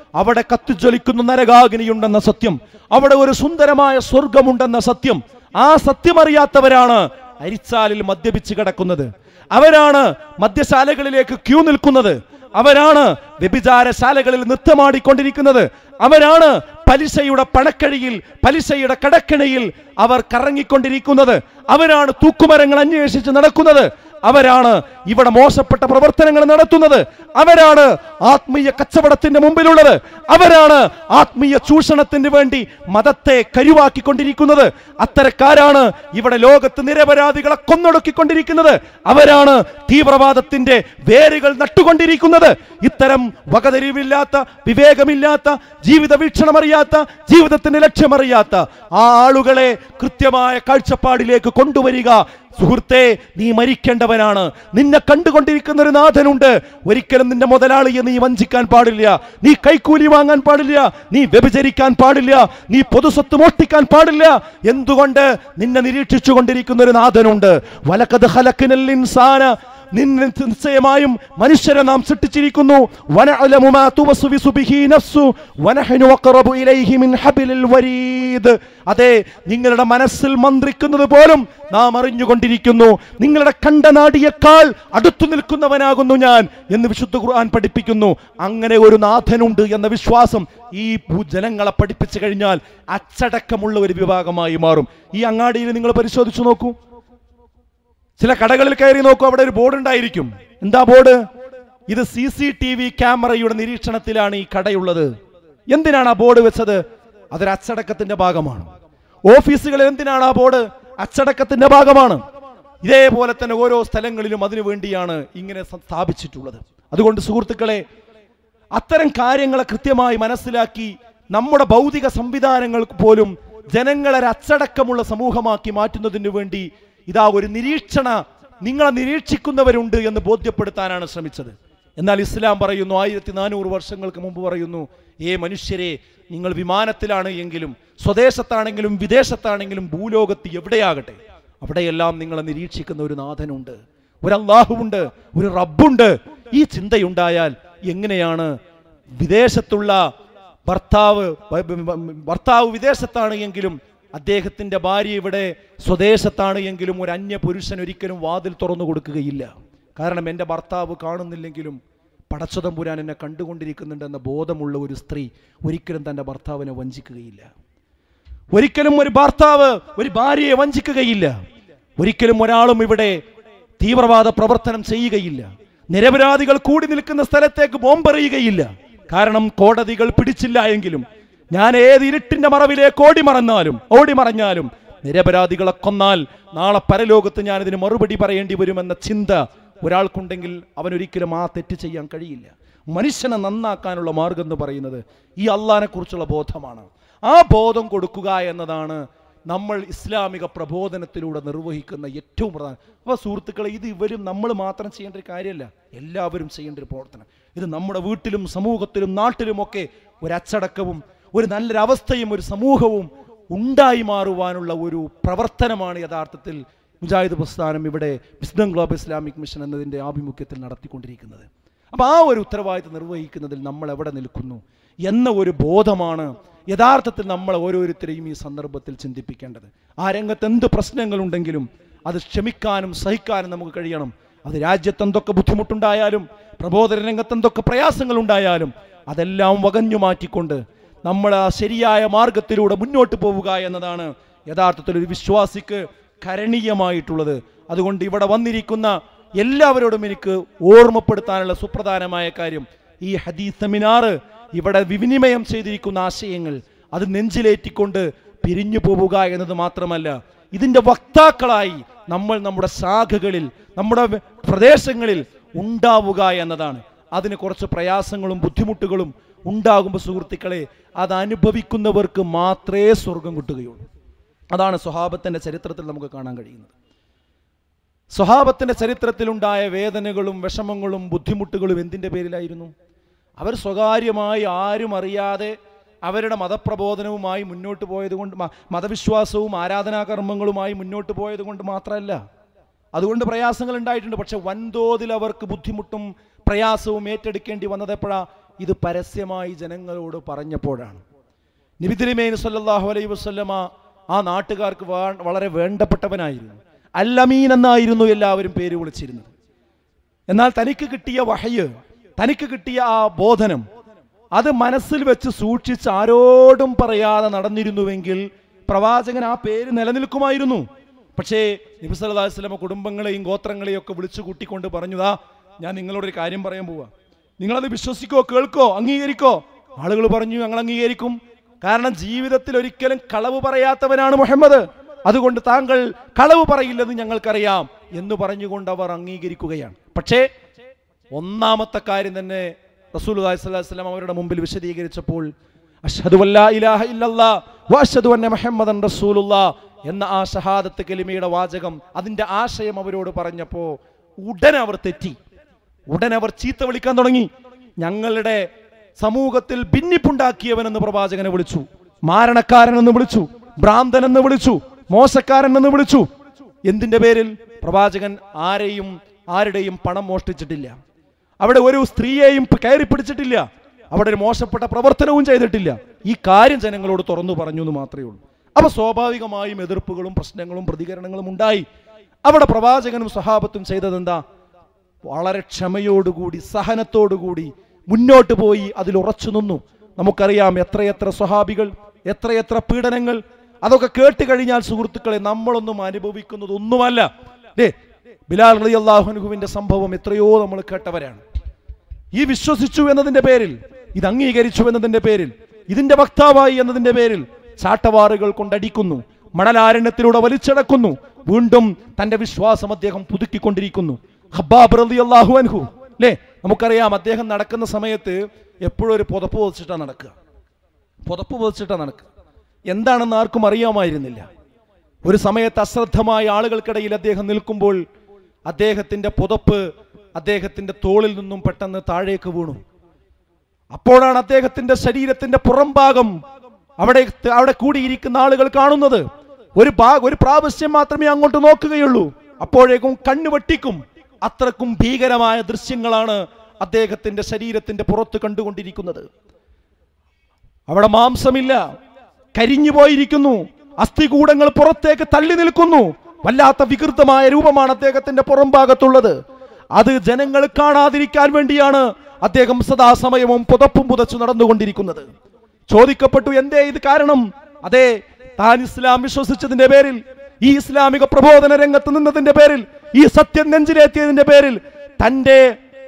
അവിടെ കത്തിജ്വലിക്കുന്ന നരകാഗ്നിയുണ്ടെന്ന സത്യം അവിടെ ഒരു സുന്ദരമായ സ്വർഗമുണ്ടെന്ന സത്യം ആ സത്യമറിയാത്തവരാണ് അരിച്ചാലിൽ മദ്യപിച്ച് കിടക്കുന്നത് അവരാണ് മദ്യശാലകളിലേക്ക് ക്യൂ നിൽക്കുന്നത് അവരാണ് വ്യഭിചാരശാലകളിൽ നൃത്തമാടിക്കൊണ്ടിരിക്കുന്നത് അവരാണ് പലിശയുടെ പണക്കഴിയിൽ പലിശയുടെ കടക്കിണയിൽ അവർ കറങ്ങിക്കൊണ്ടിരിക്കുന്നത് അവരാണ് തൂക്കുമരങ്ങൾ അന്വേഷിച്ച് നടക്കുന്നത് അവരാണ് ഇവിടെ മോശപ്പെട്ട പ്രവർത്തനങ്ങൾ നടത്തുന്നത് അവരാണ് ആത്മീയ കച്ചവടത്തിന്റെ മുമ്പിലുള്ളത് അവരാണ് ആത്മീയ ചൂഷണത്തിന് വേണ്ടി മതത്തെ കരുവാക്കിക്കൊണ്ടിരിക്കുന്നത് അത്തരക്കാരാണ് ഇവിടെ ലോകത്ത് നിരപരാധികളെ കൊന്നൊടുക്കിക്കൊണ്ടിരിക്കുന്നത് അവരാണ് തീവ്രവാദത്തിന്റെ വേരുകൾ നട്ടുകൊണ്ടിരിക്കുന്നത് ഇത്തരം വകതിരിവില്ലാത്ത വിവേകമില്ലാത്ത ജീവിത വീക്ഷണമറിയാത്ത ജീവിതത്തിന്റെ ലക്ഷ്യമറിയാത്ത ആ ആളുകളെ കൃത്യമായ കാഴ്ചപ്പാടിലേക്ക് കൊണ്ടുവരിക സുഹൃത്തെ നീ മരിക്കേണ്ടവനാണ് നിന്നെ കണ്ടുകൊണ്ടിരിക്കുന്ന ഒരു നാഥനുണ്ട് ഒരിക്കലും നിന്റെ മുതലാളിയെ നീ വഞ്ചിക്കാൻ പാടില്ല നീ കൈക്കൂലി വാങ്ങാൻ പാടില്ല നീ വ്യഭിചരിക്കാൻ പാടില്ല നീ പൊതുസ്വത്ത് മോഷ്ടിക്കാൻ പാടില്ല എന്തുകൊണ്ട് നിന്നെ നിരീക്ഷിച്ചു കൊണ്ടിരിക്കുന്ന ഒരു നാഥനുണ്ട് വലക്കത് ഹലക്കിനൽ ഇൻസാന നിന്നെ നിശ്ചയമായും മനുഷ്യരെ നാം സൃഷ്ടിച്ചിരിക്കുന്നു വനഅലമു മാ തുവസ്വിസു ബിഹി നഫ്സു വനഹ്നു അഖറബു ഇലൈഹി മിൻ ഹബിലിൽ വരീദ് അതെ നിങ്ങളുടെ മനസ്സിൽ മന്ത്രിക്കുന്നത് പോലും നാം അറിഞ്ഞുകൊണ്ടിരിക്കുന്നു നിങ്ങളുടെ കണ്ടനാടിയേക്കാൾ അടുത്തു നിൽക്കുന്നവനാകുന്നു ഞാൻ എന്ന് വിശുദ്ധ ഖുർആൻ പഠിപ്പിക്കുന്നു അങ്ങനെ ഒരു നാഥനുണ്ട് എന്ന വിശ്വാസം ഈ ഭൂ- ജനങ്ങളെ പഠിപ്പിച്ചു കഴിഞ്ഞാൽ അച്ചടക്കമുള്ള ഒരു വിഭാഗമായി മാറും ഈ അങ്ങാടിയിൽ നിങ്ങൾ പരിശോധിച്ചു നോക്കൂ ചില കടകളിൽ കയറി നോക്കൂ അവിടെ ഒരു ബോർഡ് ഉണ്ടായിരിക്കും എന്താ ബോർഡ് ഇത് സി സി ടി വി ക്യാമറയുടെ നിരീക്ഷണത്തിലാണ് ഈ കടയുള്ളത് എന്തിനാണ് ആ ബോർഡ് വെച്ചത് അതൊരു അച്ചടക്കത്തിന്റെ ഭാഗമാണ് ഓഫീസുകളിൽ എന്തിനാണ് ആ ബോർഡ് അച്ചടക്കത്തിന്റെ ഭാഗമാണ് ഇതേപോലെ തന്നെ ഓരോ സ്ഥലങ്ങളിലും അതിനു വേണ്ടിയാണ് ഇങ്ങനെ സ- സ്ഥാപിച്ചിട്ടുള്ളത് അതുകൊണ്ട് സുഹൃത്തുക്കളെ അത്തരം കാര്യങ്ങളെ കൃത്യമായി മനസ്സിലാക്കി നമ്മുടെ ഭൗതിക സംവിധാനങ്ങൾക്ക് പോലും ജനങ്ങളെ ഒരു അച്ചടക്കമുള്ള സമൂഹമാക്കി മാറ്റുന്നതിന് വേണ്ടി ഇതാ ഒരു നിരീക്ഷണ നിങ്ങളെ നിരീക്ഷിക്കുന്നവരുണ്ട് എന്ന് ബോധ്യപ്പെടുത്താനാണ് ശ്രമിച്ചത് എന്നാൽ ഇസ്ലാം പറയുന്നു ആയിരത്തി നാനൂറ് വർഷങ്ങൾക്ക് മുമ്പ് പറയുന്നു ഏ മനുഷ്യരെ നിങ്ങൾ വിമാനത്തിലാണ് എങ്കിലും സ്വദേശത്താണെങ്കിലും വിദേശത്താണെങ്കിലും ഭൂലോകത്ത് എവിടെയാകട്ടെ അവിടെയെല്ലാം നിങ്ങളെ നിരീക്ഷിക്കുന്ന ഒരു നാഥനുണ്ട് ഒരു അള്ളാഹുവുണ്ട് ഒരു റബ്ബുണ്ട് ഈ ചിന്തയുണ്ടായാൽ എങ്ങനെയാണ് വിദേശത്തുള്ള ഭർത്താവ് വ- വ- ഭർത്താവ് വിദേശത്താണ് എങ്കിലും അദ്ദേഹത്തിന്റെ ഭാര്യ ഇവിടെ സ്വദേശത്താണ് എങ്കിലും ഒരു അന്യ പുരുഷൻ ഒരിക്കലും വാതിൽ തുറന്നു കൊടുക്കുകയില്ല കാരണം എൻ്റെ ഭർത്താവ് കാണുന്നില്ലെങ്കിലും പടച്ചതമ്പുരാൻ എന്നെ കണ്ടുകൊണ്ടിരിക്കുന്നുണ്ടെന്ന ബോധമുള്ള ഒരു സ്ത്രീ ഒരിക്കലും തൻ്റെ ഭർത്താവിനെ വഞ്ചിക്കുകയില്ല ഒരിക്കലും ഒരു ഭർത്താവ് ഒരു ഭാര്യയെ വഞ്ചിക്കുകയില്ല ഒരിക്കലും ഒരാളും ഇവിടെ തീവ്രവാദ പ്രവർത്തനം ചെയ്യുകയില്ല നിരപരാധികൾ കൂടി നിൽക്കുന്ന സ്ഥലത്തേക്ക് ബോംബെറിയുകയില്ല കാരണം കോടതികൾ പിടിച്ചില്ല എങ്കിലും ഞാൻ ഏത് ഇരുട്ടിന്റെ മറവിലേക്ക് ഓടി മറന്നാലും ഓടി മറഞ്ഞാലും നിരപരാധികളെ കൊന്നാൽ നാളെ പരലോകത്ത് ഞാൻ ഇതിന് മറുപടി പറയേണ്ടി വരുമെന്ന ചിന്ത ഒരാൾക്കുണ്ടെങ്കിൽ അവൻ ഒരിക്കലും ആ തെറ്റ് ചെയ്യാൻ കഴിയില്ല മനുഷ്യനെ നന്നാക്കാനുള്ള മാർഗം എന്ന് പറയുന്നത് ഈ അള്ളാനെ കുറിച്ചുള്ള ബോധമാണ് ആ ബോധം കൊടുക്കുക എന്നതാണ് നമ്മൾ ഇസ്ലാമിക പ്രബോധനത്തിലൂടെ നിർവഹിക്കുന്ന ഏറ്റവും പ്രധാനം അപ്പോൾ സുഹൃത്തുക്കളെ ഇത് ഇവരും നമ്മൾ മാത്രം ചെയ്യേണ്ട ഒരു കാര്യമല്ല എല്ലാവരും ചെയ്യേണ്ട ഒരു പ്രവർത്തനം ഇത് നമ്മുടെ വീട്ടിലും സമൂഹത്തിലും നാട്ടിലുമൊക്കെ ഒരു അച്ചടക്കവും ഒരു നല്ലൊരവസ്ഥയും ഒരു സമൂഹവും ഉണ്ടായി മാറുവാനുള്ള ഒരു പ്രവർത്തനമാണ് യഥാർത്ഥത്തിൽ മുജാഹിദ് പ്രസ്ഥാനം ഇവിടെ വിസ്ഡം ഗ്ലോബൽ ഇസ്ലാമിക് മിഷൻ എന്നതിൻ്റെ ആഭിമുഖ്യത്തിൽ നടത്തിക്കൊണ്ടിരിക്കുന്നത് അപ്പോൾ ആ ഒരു ഉത്തരവാദിത്വം നിർവഹിക്കുന്നതിൽ നമ്മൾ എവിടെ നിൽക്കുന്നു എന്ന ഒരു ബോധമാണ് യഥാർത്ഥത്തിൽ നമ്മൾ ഓരോരുത്തരെയും ഈ സന്ദർഭത്തിൽ ചിന്തിപ്പിക്കേണ്ടത് ആ രംഗത്ത് എന്ത് പ്രശ്നങ്ങളുണ്ടെങ്കിലും അത് ക്ഷമിക്കാനും സഹിക്കാനും നമുക്ക് കഴിയണം അത് രാജ്യത്ത് എന്തൊക്കെ ബുദ്ധിമുട്ടുണ്ടായാലും പ്രബോധന രംഗത്ത് എന്തൊക്കെ പ്രയാസങ്ങൾ ഉണ്ടായാലും അതെല്ലാം വകഞ്ഞു മാറ്റിക്കൊണ്ട് നമ്മൾ ആ ശരിയായ മാർഗത്തിലൂടെ മുന്നോട്ട് പോവുക എന്നതാണ് യഥാർത്ഥത്തിൽ ഒരു വിശ്വാസിക്ക് കരണീയമായിട്ടുള്ളത് അതുകൊണ്ട് ഇവിടെ വന്നിരിക്കുന്ന എല്ലാവരോടും എനിക്ക് ഓർമ്മപ്പെടുത്താനുള്ള സുപ്രധാനമായ കാര്യം ഈ ഹദീസ് സെമിനാർ ഇവിടെ വിനിമയം ചെയ്തിരിക്കുന്ന ആശയങ്ങൾ അത് നെഞ്ചിലേറ്റിക്കൊണ്ട് പിരിഞ്ഞു പോവുക എന്നത് മാത്രമല്ല ഇതിൻ്റെ വക്താക്കളായി നമ്മൾ നമ്മുടെ ശാഖകളിൽ നമ്മുടെ വ- പ്രദേശങ്ങളിൽ ഉണ്ടാവുക എന്നതാണ് അതിന് കുറച്ച് പ്രയാസങ്ങളും ബുദ്ധിമുട്ടുകളും ഉണ്ടാകുമ്പോൾ സുഹൃത്തുക്കളെ അത് അനുഭവിക്കുന്നവർക്ക് മാത്രമേ സ്വർഗം കിട്ടുകയുള്ളൂ അതാണ് സ്വഹാബത്തിൻ്റെ ചരിത്രത്തിൽ നമുക്ക് കാണാൻ കഴിയുന്നത് സ്വഹാബത്തിൻ്റെ ചരിത്രത്തിലുണ്ടായ വേദനകളും വിഷമങ്ങളും ബുദ്ധിമുട്ടുകളും എന്തിൻ്റെ പേരിലായിരുന്നു അവർ സ്വകാര്യമായി ആരും അറിയാതെ അവരുടെ മതപ്രബോധനവുമായി മുന്നോട്ട് പോയത് കൊണ്ട് മ- മതവിശ്വാസവും ആരാധനാകർമ്മങ്ങളുമായി മുന്നോട്ട് പോയത് കൊണ്ട് മാത്രമല്ല അതുകൊണ്ട് പ്രയാസങ്ങൾ ഉണ്ടായിട്ടുണ്ട് പക്ഷെ വൻതോതിൽ അവർക്ക് ബുദ്ധിമുട്ടും പ്രയാസവും ഏറ്റെടുക്കേണ്ടി വന്നത് എപ്പോഴാ ഇത് പരസ്യമായി ജനങ്ങളോട് പറഞ്ഞപ്പോഴാണ് നിബിദിരിമേൻ സല്ലല്ലാഹു അലൈഹി വസല്ലമ ആ നാട്ടുകാർക്ക് വാ- വളരെ വേണ്ടപ്പെട്ടവനായിരുന്നു അല്ലമീൻ എന്നായിരുന്നു എല്ലാവരും പേര് വിളിച്ചിരുന്നത് എന്നാൽ തനിക്ക് കിട്ടിയ വഹയ് തനിക്ക് കിട്ടിയ ആ ബോധനം അത് മനസ്സിൽ വെച്ച് സൂക്ഷിച്ച് ആരോടും പറയാതെ നടന്നിരുന്നുവെങ്കിൽ പ്രവാചകൻ ആ പേര് നിലനിൽക്കുമായിരുന്നു പക്ഷേ നബി സല്ലല്ലാഹു അലൈഹി വസല്ലമ കുടുംബങ്ങളെയും ഗോത്രങ്ങളെയും ഒക്കെ വിളിച്ചു കൂട്ടിക്കൊണ്ട് പറഞ്ഞതാ ഞാൻ നിങ്ങളോടൊരു കാര്യം പറയാൻ പോവാ നിങ്ങളത് വിശ്വസിക്കോ കേൾക്കോ അംഗീകരിക്കോ ആളുകൾ പറഞ്ഞു ഞങ്ങൾ അംഗീകരിക്കും കാരണം ജീവിതത്തിൽ ഒരിക്കലും കളവ് പറയാത്തവനാണ് മുഹമ്മദ് അതുകൊണ്ട് താങ്കൾ കളവ് പറയില്ലെന്ന് ഞങ്ങൾക്കറിയാം എന്ന് പറഞ്ഞുകൊണ്ട് അവർ അംഗീകരിക്കുകയാണ് പക്ഷേ ഒന്നാമത്തെ കാര്യം തന്നെ റസൂൽ വസ്ലാം അവരുടെ മുമ്പിൽ വിശദീകരിച്ചപ്പോൾ അഷ്ഹദു അല്ലാ ഇലാഹ ഇല്ലല്ലാ വഅഷ്ഹദു അന്ന മുഹമ്മദൻ റസൂലുള്ളാ എന്ന ആ ഷഹാദത്ത് കലിമയുടെ വാചകം അതിന്റെ ആശയം അവരോട് പറഞ്ഞപ്പോ ഉടനെ അവർ തെറ്റി ഉടനെ അവർ ചീത്ത വിളിക്കാൻ തുടങ്ങി ഞങ്ങളുടെ സമൂഹത്തിൽ ഭിന്നിപ്പുണ്ടാക്കിയവനെന്ന് പ്രവാചകനെ വിളിച്ചു മാരണക്കാരൻ എന്ന് വിളിച്ചു ഭ്രാന്തൻ എന്ന് വിളിച്ചു മോശക്കാരൻ എന്ന് വിളിച്ചു എന്തിന്റെ പേരിൽ പ്രവാചകൻ ആരെയും ആരുടെയും പണം മോഷ്ടിച്ചിട്ടില്ല അവിടെ ഒരു സ്ത്രീയെയും പ് കയറി പിടിച്ചിട്ടില്ല അവിടെ ഒരു മോശപ്പെട്ട പ്രവർത്തനവും ചെയ്തിട്ടില്ല ഈ കാര്യം ജനങ്ങളോട് തുറന്നു പറഞ്ഞു എന്ന് മാത്രമേ ഉള്ളൂ അപ്പൊ സ്വാഭാവികമായും എതിർപ്പുകളും പ്രശ്നങ്ങളും പ്രതികരണങ്ങളും ഉണ്ടായി അവിടെ പ്രവാചകനും സഹാബത്തും ചെയ്തത് എന്താ വളരെ ക്ഷമയോടുകൂടി സഹനത്തോടുകൂടി മുന്നോട്ട് പോയി അതിൽ ഉറച്ചു നിന്നു നമുക്കറിയാം എത്രയെത്ര സ്വഹാബികൾ എത്രയെത്ര പീഡനങ്ങൾ അതൊക്കെ കേട്ട് കഴിഞ്ഞാൽ സുഹൃത്തുക്കളെ നമ്മളൊന്നും അനുഭവിക്കുന്നത് ഒന്നുമല്ല ദേ ബിലാൽ റളി അള്ളാഹുനുഹുവിന്റെ സംഭവം എത്രയോ നമ്മൾ കേട്ടവരാണ് ഈ വിശ്വസിച്ചു എന്നതിന്റെ പേരിൽ ഇത് അംഗീകരിച്ചു എന്നതിന്റെ പേരിൽ ഇതിന്റെ വക്താവായി എന്നതിന്റെ പേരിൽ ചാട്ടവാറുകൾ കൊണ്ടടിക്കുന്നു മണലാരണ്യത്തിലൂടെ വലിച്ചടക്കുന്നു വീണ്ടും തന്റെ വിശ്വാസം അദ്ദേഹം പുതുക്കിക്കൊണ്ടിരിക്കുന്നു ഹബ്ബാബ് റളിയല്ലാഹു അൻഹു അല്ലേ നമുക്കറിയാം അദ്ദേഹം നടക്കുന്ന സമയത്ത് എപ്പോഴും ഒരു പുതപ്പ് വെച്ചിട്ടാണ് നടക്കുക പുതപ്പ് വെച്ചിട്ടാണ് നടക്കുക എന്താണെന്ന് ആർക്കും അറിയാമായിരുന്നില്ല ഒരു സമയത്ത് അശ്രദ്ധമായ ആളുകൾക്കിടയിൽ അദ്ദേഹം നിൽക്കുമ്പോൾ അദ്ദേഹത്തിന്റെ പുതപ്പ് അദ്ദേഹത്തിന്റെ തോളിൽ നിന്നും പെട്ടെന്ന് താഴേക്ക് വീണു അപ്പോഴാണ് അദ്ദേഹത്തിന്റെ ശരീരത്തിന്റെ പുറംഭാഗം അവിടെ അവിടെ കൂടിയിരിക്കുന്ന ആളുകൾ കാണുന്നത് ഒരു ഭാ ഒരു പ്രാവശ്യം മാത്രമേ അങ്ങോട്ട് നോക്കുകയുള്ളൂ അപ്പോഴേക്കും കണ്ണു വെട്ടിക്കും അത്രക്കും ഭീകരമായ ദൃശ്യങ്ങളാണ് അദ്ദേഹത്തിന്റെ ശരീരത്തിന്റെ പുറത്ത് കണ്ടുകൊണ്ടിരിക്കുന്നത് അവിടെ മാംസമില്ല കരിഞ്ഞു പോയിരിക്കുന്നു അസ്ഥികൂടങ്ങൾ പുറത്തേക്ക് തള്ളി നിൽക്കുന്നു വല്ലാത്ത വികൃതമായ രൂപമാണ് അദ്ദേഹത്തിന്റെ പുറംഭാഗത്തുള്ളത് അത് ജനങ്ങൾ കാണാതിരിക്കാൻ വേണ്ടിയാണ് അദ്ദേഹം സദാസമയവും പുതപ്പും പുതച്ചു നടന്നുകൊണ്ടിരിക്കുന്നത് ചോദിക്കപ്പെട്ടു എന്തേ ഇത് കാരണം അതെ താൻ ഇസ്ലാം വിശ്വസിച്ചതിന്റെ പേരിൽ ഈ ഇസ്ലാമിക പ്രബോധന രംഗത്ത് നിന്നതിന്റെ പേരിൽ ഈ സത്യം നെഞ്ചിലേറ്റിയതിന്റെ പേരിൽ തന്റെ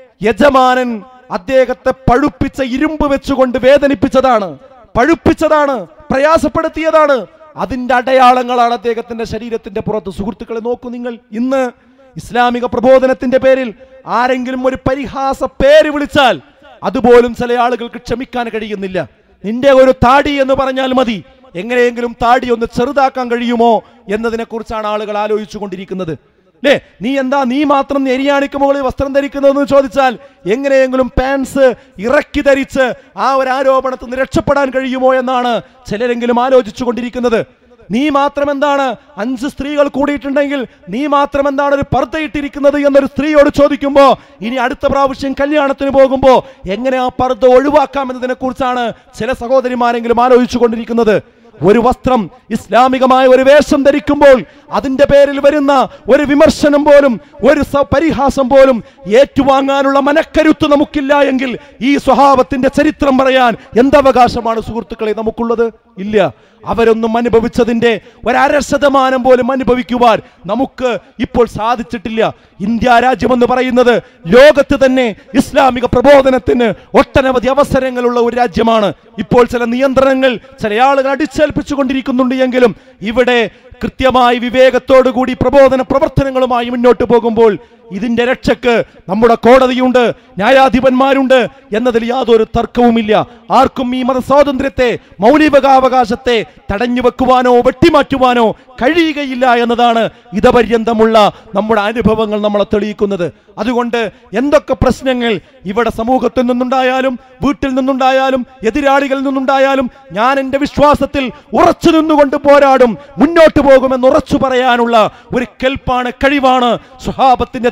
യജമാനൻ അദ്ദേഹത്തെ പഴുപ്പിച്ച ഇരുമ്പ് വെച്ചുകൊണ്ട് വേദനിപ്പിച്ചതാണ് പഴുപ്പിച്ചതാണ് പ്രയാസപ്പെടുത്തിയതാണ് അതിന്റെ അടയാളങ്ങളാണ് അദ്ദേഹത്തിന്റെ ശരീരത്തിന്റെ പുറത്ത് സുഹൃത്തുക്കളെ നോക്കൂ നിങ്ങൾ ഇന്ന് ഇസ്ലാമിക പ്രബോധനത്തിന്റെ പേരിൽ ആരെങ്കിലും ഒരു പരിഹാസ പേര് വിളിച്ചാൽ അതുപോലും ചില ആളുകൾക്ക് ക്ഷമിക്കാൻ കഴിയുന്നില്ല നിന്റെ ഒരു താടി എന്ന് പറഞ്ഞാൽ മതി എങ്ങനെയെങ്കിലും താടി ഒന്ന് ചെറുതാക്കാൻ കഴിയുമോ എന്നതിനെ കുറിച്ചാണ് ആളുകൾ ആലോചിച്ചു കൊണ്ടിരിക്കുന്നത് അല്ലേ നീ എന്താ നീ മാത്രം എരിയാണിക്ക് മുകളിൽ വസ്ത്രം ധരിക്കുന്നതെന്ന് ചോദിച്ചാൽ എങ്ങനെയെങ്കിലും പാൻസ് ഇറക്കി ധരിച്ച് ആ ഒരു ആരോപണത്തിൽ നിന്ന് രക്ഷപ്പെടാൻ കഴിയുമോ എന്നാണ് ചിലരെങ്കിലും ആലോചിച്ചു കൊണ്ടിരിക്കുന്നത് നീ മാത്രം എന്താണ് അഞ്ച് സ്ത്രീകൾ കൂടിയിട്ടുണ്ടെങ്കിൽ നീ മാത്രം എന്താണ് ഒരു പർദ്ദയിട്ടിരിക്കുന്നത് എന്നൊരു സ്ത്രീയോട് ചോദിക്കുമ്പോ ഇനി അടുത്ത പ്രാവശ്യം കല്യാണത്തിന് പോകുമ്പോ എങ്ങനെ ആ പർദ്ദ ഒഴിവാക്കാം എന്നതിനെ കുറിച്ചാണ് ചില സഹോദരിമാരെങ്കിലും ആലോചിച്ചു കൊണ്ടിരിക്കുന്നത് ഒരു വസ്ത്രം ഇസ്ലാമികമായ ഒരു വേഷം ധരിക്കുമ്പോൾ അതിന്റെ പേരിൽ വരുന്ന ഒരു വിമർശനം പോലും ഒരു സ- പരിഹാസം പോലും ഏറ്റുവാങ്ങാനുള്ള മനക്കരുത്ത് നമുക്കില്ല എങ്കിൽ ഈ സ്വഭാവത്തിന്റെ ചരിത്രം പറയാൻ എന്തവകാശമാണ് സുഹൃത്തുക്കളെ നമുക്കുള്ളത് ഇല്ല അവരൊന്നും അനുഭവിച്ചതിന്റെ ഒരര ശതമാനം പോലും അനുഭവിക്കുവാൻ നമുക്ക് ഇപ്പോൾ സാധിച്ചിട്ടില്ല ഇന്ത്യ രാജ്യമെന്ന് പറയുന്നത് ലോകത്ത് തന്നെ ഇസ്ലാമിക പ്രബോധനത്തിന് ഒട്ടനവധി അവസരങ്ങളുള്ള ഒരു രാജ്യമാണ് ഇപ്പോൾ ചില നിയന്ത്രണങ്ങൾ ചില ആളുകൾ അടിച്ചേൽപ്പിച്ചു കൊണ്ടിരിക്കുന്നുണ്ട് എങ്കിലും ഇവിടെ കൃത്യമായി വിവേകത്തോടു കൂടി പ്രബോധന പ്രവർത്തനങ്ങളുമായി മുന്നോട്ട് പോകുമ്പോൾ ഇതിന്റെ രക്ഷക്ക് നമ്മുടെ കോടതിയുണ്ട് ന്യായാധിപന്മാരുണ്ട് എന്നതിൽ യാതൊരു തർക്കവുമില്ല ആർക്കും ഈ മത സ്വാതന്ത്ര്യത്തെ മൗലികാവകാശത്തെ തടഞ്ഞു വെക്കുവാനോ വെട്ടിമാറ്റുവാനോ കഴിയുകയില്ല എന്നതാണ് ഇതപര്യന്തമുള്ള നമ്മുടെ അനുഭവങ്ങൾ നമ്മളെ തെളിയിക്കുന്നത് അതുകൊണ്ട് എന്തൊക്കെ പ്രശ്നങ്ങൾ ഇവിടെ സമൂഹത്തിൽ നിന്നുണ്ടായാലും വീട്ടിൽ നിന്നുണ്ടായാലും എതിരാളികളിൽ നിന്നുണ്ടായാലും ഞാൻ എൻ്റെ വിശ്വാസത്തിൽ ഉറച്ചു നിന്നുകൊണ്ട് പോരാടും മുന്നോട്ട് പോകുമെന്ന് ഉറച്ചു പറയാനുള്ള ഒരു കെൽപ്പാണ് കഴിവാണ് സുഹാബത്തിന്റെ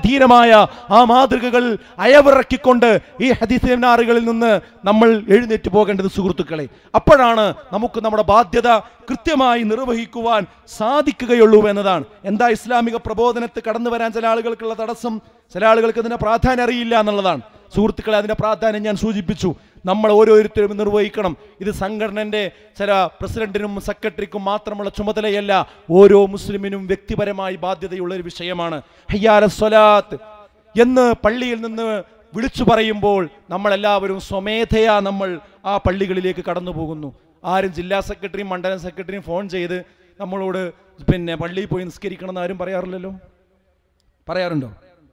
അധീനമായ ആ മാതൃകകൾ അയവിറക്കിക്കൊണ്ട് ഈ ഹദീസ് സെമിനാറുകളിൽ നിന്ന് നമ്മൾ എഴുന്നേറ്റ് പോകേണ്ടത് സുഹൃത്തുക്കളെ അപ്പോഴാണ് നമുക്ക് നമ്മുടെ ബാധ്യത കൃത്യമായി നിർവഹിക്കുവാൻ സാധിക്കുകയുള്ളൂ എന്നതാണ് എന്താ ഇസ്ലാമിക പ്രബോധനത്തിൽ കടന്നു വരാൻ ചില ആളുകൾക്കുള്ള തടസ്സം ചില ആളുകൾക്ക് ഇതിന്റെ പ്രാധാന്യം അറിയില്ല എന്നുള്ളതാണ് സുഹൃത്തുക്കളെ അതിന്റെ പ്രാധാന്യം ഞാൻ സൂചിപ്പിച്ചു നമ്മൾ ഓരോരുത്തരും നിർവഹിക്കണം ഇത് സംഘടനന്റെ ചില പ്രസിഡന്റിനും സെക്രട്ടറിക്കും മാത്രമുള്ള ചുമതലയല്ല ഓരോ മുസ്ലിമിനും വ്യക്തിപരമായി ബാധ്യതയുള്ള ഒരു വിഷയമാണ് ഹയ്യാല സ്വലാത്ത് എന്ന് പള്ളിയിൽ നിന്ന് വിളിച്ചു പറയുമ്പോൾ നമ്മളെല്ലാവരും സ്വമേധയാ നമ്മൾ ആ പള്ളികളിലേക്ക് കടന്നു പോകുന്നു ആരും ജില്ലാ സെക്രട്ടറിയും മണ്ഡലം സെക്രട്ടറിയും ഫോൺ ചെയ്ത് നമ്മളോട് പിന്നെ പള്ളിയിൽ പോയി നിസ്കരിക്കണം എന്ന് ആരും പറയാറില്ലല്ലോ പറയാറുണ്ടോ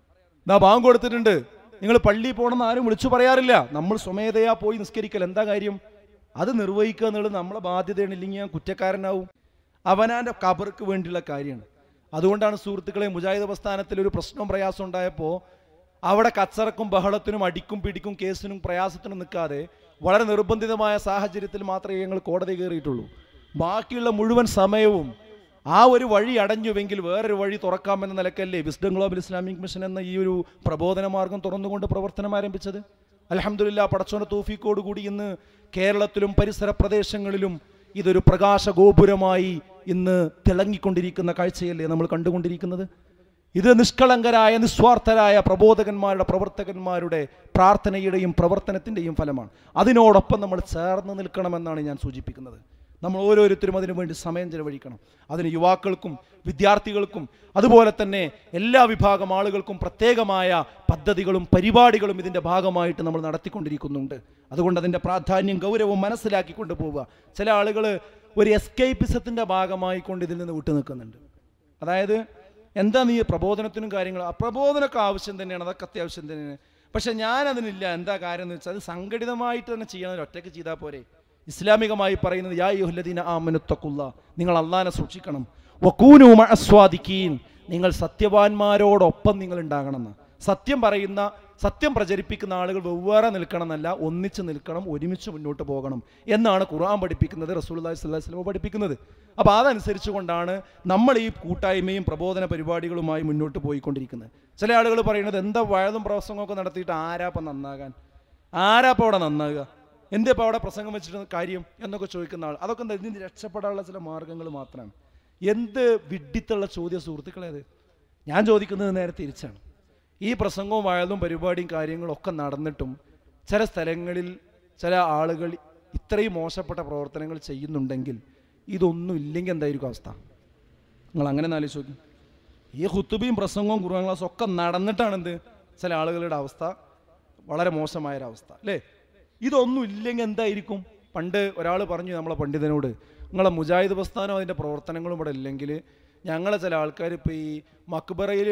ദാ ബാങ്ക് കൊടുത്തിട്ടുണ്ട് നിങ്ങൾ പള്ളിയിൽ പോകണമെന്ന് ആരും വിളിച്ചു പറയാറില്ല നമ്മൾ സ്വമേധയാ പോയി നിസ്കരിക്കൽ എന്താ കാര്യം അത് നിർവഹിക്കുക എന്നുള്ളത് നമ്മളെ ബാധ്യതയാണ് ഇല്ലെങ്കിൽ ഞാൻ കുറ്റക്കാരനാവും അവനാൻ്റെ കബർക്ക് വേണ്ടിയുള്ള കാര്യമാണ് അതുകൊണ്ടാണ് സുഹൃത്തുക്കളെ മുജാഹിദ് പ്രസ്ഥാനത്തിൽ ഒരു പ്രശ്നവും പ്രയാസം ഉണ്ടായപ്പോൾ അവിടെ കച്ചറക്കും ബഹളത്തിനും അടിക്കും പിടിക്കും കേസിനും പ്രയാസത്തിനും നിൽക്കാതെ വളരെ നിർബന്ധിതമായ സാഹചര്യത്തിൽ മാത്രമേ ഞങ്ങൾ കോടതി കയറിയിട്ടുള്ളൂ ബാക്കിയുള്ള മുഴുവൻ സമയവും ആ ഒരു വഴി അടഞ്ഞുവെങ്കിൽ വേറൊരു വഴി തുറക്കാമെന്ന നിലക്കല്ലേ വിസ്ഡം ഗ്ലോബൽ ഇസ്ലാമിക് മിഷൻ എന്ന ഈ ഒരു പ്രബോധന മാർഗം തുറന്നുകൊണ്ട് പ്രവർത്തനം ആരംഭിച്ചത് അലഹമില്ല പടച്ചോന്റെ തൂഫിക്കോടുകൂടി ഇന്ന് കേരളത്തിലും പരിസര പ്രദേശങ്ങളിലും ഇതൊരു പ്രകാശ ഗോപുരമായി ഇന്ന് തിളങ്ങിക്കൊണ്ടിരിക്കുന്ന കാഴ്ചയല്ലേ നമ്മൾ കണ്ടുകൊണ്ടിരിക്കുന്നത് ഇത് നിഷ്കളങ്കരായ നിസ്വാർത്ഥരായ പ്രബോധകന്മാരുടെ പ്രവർത്തകന്മാരുടെ പ്രാർത്ഥനയുടെയും പ്രവർത്തനത്തിൻ്റെയും ഫലമാണ് അതിനോടൊപ്പം നമ്മൾ ചേർന്ന് നിൽക്കണമെന്നാണ് ഞാൻ സൂചിപ്പിക്കുന്നത് നമ്മൾ ഓരോരുത്തരും അതിനു വേണ്ടി സമയം ചെലവഴിക്കണം അതിന് യുവാക്കൾക്കും വിദ്യാർത്ഥികൾക്കും അതുപോലെ തന്നെ എല്ലാ വിഭാഗം ആളുകൾക്കും പ്രത്യേകമായ പദ്ധതികളും പരിപാടികളും ഇതിൻ്റെ ഭാഗമായിട്ട് നമ്മൾ നടത്തിക്കൊണ്ടിരിക്കുന്നുണ്ട് അതുകൊണ്ട് അതിൻ്റെ പ്രാധാന്യം ഗൗരവവും മനസ്സിലാക്കിക്കൊണ്ട് പോവുക ചില ആളുകൾ ഒരു എസ്കേപ്പിസത്തിൻ്റെ ഭാഗമായി കൊണ്ട് ഇതിൽ നിന്ന് വിട്ടു നിൽക്കുന്നുണ്ട് അതായത് എന്താ നീ പ്രബോധനത്തിനും കാര്യങ്ങളും ആ പ്രബോധനമൊക്കെ ആവശ്യം തന്നെയാണ് അതൊക്കെ അത്യാവശ്യം തന്നെയാണ് പക്ഷെ ഞാൻ അതിനില്ല എന്താ കാര്യം എന്ന് വെച്ചാൽ അത് സംഘടിതമായിട്ട് തന്നെ ചെയ്യണം ഒറ്റയ്ക്ക് ചെയ്താൽ പോരെ ഇസ്ലാമികമായി പറയുന്നത് യാ യുഹല്ലദീന ആമനുത്തക്കുള്ള നിങ്ങൾ അള്ളാനെ സൂക്ഷിക്കണം വക്കൂനു മഅസ്വാദിക്കീൻ നിങ്ങൾ സത്യവാന്മാരോടൊപ്പം നിങ്ങൾ ഉണ്ടാകണമെന്ന് സത്യം പറയുന്ന സത്യം പ്രചരിപ്പിക്കുന്ന ആളുകൾ വെവ്വേറെ നിൽക്കണം എന്നല്ല ഒന്നിച്ച് നിൽക്കണം ഒരുമിച്ച് മുന്നോട്ട് പോകണം എന്നാണ് ഖുർആൻ പഠിപ്പിക്കുന്നത് റസൂലുള്ളാഹി സ്വല്ലല്ലാഹി അലൈഹി വസല്ലം പഠിപ്പിക്കുന്നത് അപ്പോൾ അതനുസരിച്ച് കൊണ്ടാണ് നമ്മൾ ഈ കൂട്ടായ്മയും പ്രബോധന പരിപാടികളുമായി മുന്നോട്ട് പോയിക്കൊണ്ടിരിക്കുന്നത് ചില ആളുകൾ പറയുന്നത് എന്താ വയതും പ്രസംഗമൊക്കെ നടത്തിയിട്ട് ആരാപ്പം നന്നാകാൻ ആരാപ്പം അവിടെ നന്നാകുക എന്തേ ഇപ്പോൾ അവിടെ പ്രസംഗം വെച്ചിട്ട് കാര്യം എന്നൊക്കെ ചോദിക്കുന്ന ആൾ അതൊക്കെ എന്താ ഇതിന് രക്ഷപ്പെടാനുള്ള ചില മാർഗങ്ങൾ മാത്രമാണ് എന്ത് വിഡ്ഢിത്തുള്ള ചോദ്യ സുഹൃത്തുക്കളെ അത് ഞാൻ ചോദിക്കുന്നത് നേരെ തിരിച്ചാണ് ഈ പ്രസംഗവും വയലും പരിപാടിയും കാര്യങ്ങളും ഒക്കെ നടന്നിട്ടും ചില സ്ഥലങ്ങളിൽ ചില ആളുകൾ ഇത്രയും മോശപ്പെട്ട പ്രവർത്തനങ്ങൾ ചെയ്യുന്നുണ്ടെങ്കിൽ ഇതൊന്നും ഇല്ലെങ്കിൽ എന്തായിരിക്കും അവസ്ഥ നിങ്ങൾ അങ്ങനെ ഒന്ന് ആലോചിച്ച് നോക്കി ഈ ഹുത്തുബയും പ്രസംഗവും കുറുവാൻ ക്ലാസ്സും ഒക്കെ നടന്നിട്ടാണ് എന്ത് ചില ആളുകളുടെ അവസ്ഥ വളരെ മോശമായൊരവസ്ഥ അല്ലേ ഇതൊന്നും ഇല്ലെങ്കിൽ എന്തായിരിക്കും പണ്ട് ഒരാൾ പറഞ്ഞു നമ്മളെ പണ്ഡിതനോട് നിങ്ങളെ മുജാഹിദ് പ്രസ്ഥാനം അതിൻ്റെ പ്രവർത്തനങ്ങളും ഇവിടെ ഇല്ലെങ്കിൽ ഞങ്ങളെ ചില ആൾക്കാർ ഇപ്പോൾ ഈ മക്ബറയിൽ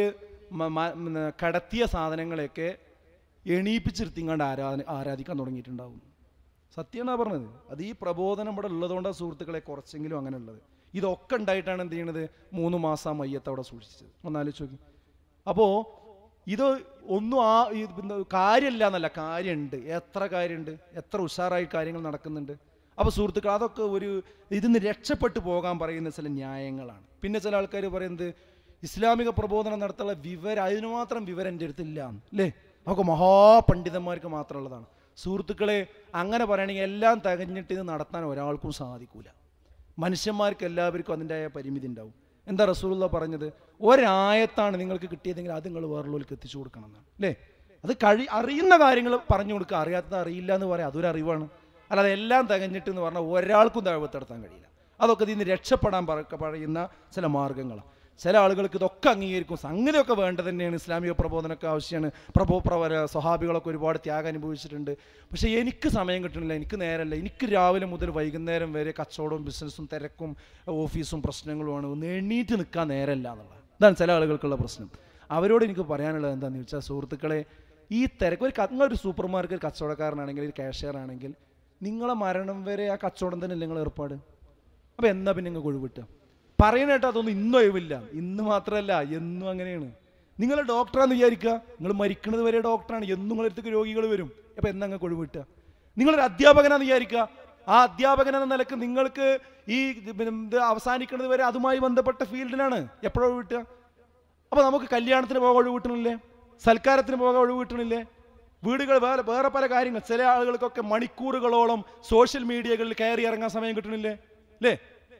കടത്തിയ സാധനങ്ങളെയൊക്കെ എണീപ്പിച്ചിരുത്തിങ്ങാണ്ട് ആരാധന ആരാധിക്കാൻ തുടങ്ങിയിട്ടുണ്ടാവും സത്യമാണ് പറഞ്ഞത് അത് ഈ പ്രബോധനം ഇവിടെ ഉള്ളതുകൊണ്ടാണ് സുഹൃത്തുക്കളെ കുറച്ചെങ്കിലും അങ്ങനെ ഉള്ളത് ഇതൊക്കെ ഉണ്ടായിട്ടാണ് എന്ത് ചെയ്യണത് മൂന്ന് മാസം ആ മയ്യത്ത് അവിടെ സൂക്ഷിച്ചത് ഒന്ന് ആലോചിച്ച് നോക്കി അപ്പോൾ ഇത് ഒന്നും ആ ഈ പിന്നെ കാര്യമില്ല എന്നല്ല കാര്യമുണ്ട് എത്ര കാര്യമുണ്ട് എത്ര ഉഷാറായി കാര്യങ്ങൾ നടക്കുന്നുണ്ട് അപ്പോൾ സുഹൃത്തുക്കൾ അതൊക്കെ ഒരു ഇതിന്ന് രക്ഷപ്പെട്ടു പോകാൻ പറയുന്ന ചില ന്യായങ്ങളാണ് പിന്നെ ചില ആൾക്കാർ പറയുന്നത് ഇസ്ലാമിക പ്രബോധനം നടത്തുള്ള വിവരം അതിന് മാത്രം വിവരം എൻ്റെ അടുത്തില്ല അല്ലേ അതൊക്കെ മഹാപണ്ഡിതന്മാർക്ക് മാത്രമുള്ളതാണ് സുഹൃത്തുക്കളെ അങ്ങനെ പറയുകയാണെങ്കിൽ എല്ലാം തികഞ്ഞിട്ട് ഇത് നടത്താൻ ഒരാൾക്കും സാധിക്കൂല മനുഷ്യന്മാർക്ക് എല്ലാവർക്കും അതിൻ്റെതായ പരിമിതി ഉണ്ടാവും എന്താ റസൂലുള്ള പറഞ്ഞത് ഒരായത്താണ് നിങ്ങൾക്ക് കിട്ടിയതെങ്കിൽ അത് നിങ്ങൾ വേറുള്ളവർക്ക് എത്തിച്ചു കൊടുക്കണം എന്നാണ് അല്ലേ അത് കഴി അറിയുന്ന കാര്യങ്ങൾ പറഞ്ഞു കൊടുക്കുക അറിയാത്തത് അറിയില്ല എന്ന് പറയാം അതൊരു അറിവാണ് അല്ലാതെ എല്ലാം തികഞ്ഞിട്ട് എന്ന് പറഞ്ഞാൽ ഒരാൾക്കും ദൈവത്തെടുത്താൻ കഴിയില്ല അതൊക്കെ ഇതിൽ നിന്ന് രക്ഷപ്പെടാൻ പറ- പറയുന്ന ചില മാർഗങ്ങളാണ് ചില ആളുകൾക്ക് ഇതൊക്കെ അംഗീകരിക്കും സംഗതിയൊക്കെ വേണ്ടത് തന്നെയാണ് ഇസ്ലാമിക പ്രബോധനമൊക്കെ ആവശ്യമാണ് പ്രബോ പ്രവര സ്വഹാബികളൊക്കെ ഒരുപാട് ത്യാഗം അനുഭവിച്ചിട്ടുണ്ട് പക്ഷേ എനിക്ക് സമയം കിട്ടണില്ല എനിക്ക് നേരമല്ല എനിക്ക് രാവിലെ മുതൽ വൈകുന്നേരം വരെ കച്ചവടവും ബിസിനസ്സും തിരക്കും ഓഫീസും പ്രശ്നങ്ങളുമാണ് ഒന്ന് എണ്ണീറ്റ് നിൽക്കാൻ നേരമല്ല എന്നുള്ളത് ഇതാണ് ചില ആളുകൾക്കുള്ള പ്രശ്നം അവരോട് എനിക്ക് പറയാനുള്ളത് എന്താണെന്ന് വെച്ചാൽ സുഹൃത്തുക്കളെ ഈ തിരക്ക് ഒരു ക- നിങ്ങളൊരു സൂപ്പർ മാർക്കറ്റ് കച്ചവടക്കാരനാണെങ്കിൽ ഒരു കാഷ്യർ ആണെങ്കിൽ നിങ്ങളെ മരണം വരെ ആ കച്ചവടം തന്നെ നിങ്ങൾ ഏർപ്പാട് അപ്പോൾ എന്നാ പിന്നെ നിങ്ങൾക്ക് ഒഴിവിട്ടുക പറയണ കേട്ടോ അതൊന്നും ഇന്നും ഒഴിവില്ല ഇന്ന് മാത്രമല്ല എന്നും അങ്ങനെയാണ് നിങ്ങൾ ഡോക്ടറാന്ന് വിചാരിക്കുക നിങ്ങൾ മരിക്കുന്നത് വരെ ഡോക്ടറാണ് എന്നും നിങ്ങളുടെ അടുത്തേക്ക് രോഗികൾ വരും അപ്പോൾ എന്നാ നിങ്ങൾക്ക് ഒഴിവിട്ടുക നിങ്ങളൊരു അധ്യാപകനാന്ന് വിചാരിക്കുക ആ അധ്യാപകൻ എന്ന നിലക്ക് നിങ്ങൾക്ക് ഈ ഇത് പിന്നെ ഇത് അവസാനിക്കുന്നത് വരെ അതുമായി ബന്ധപ്പെട്ട ഫീൽഡിലാണ് എപ്പോഴും ഒഴിവിട്ടുക അപ്പോൾ നമുക്ക് കല്യാണത്തിന് പോകാൻ ഒഴിവ് കിട്ടണില്ലേ സൽക്കാരത്തിന് പോകാൻ ഒഴിവ് കിട്ടണില്ലേ വീടുകൾ വേറെ വേറെ പല കാര്യങ്ങൾ ചില ആളുകൾക്കൊക്കെ മണിക്കൂറുകളോളം സോഷ്യൽ മീഡിയകളിൽ കയറി ഇറങ്ങാൻ സമയം കിട്ടണില്ലേ അല്ലേ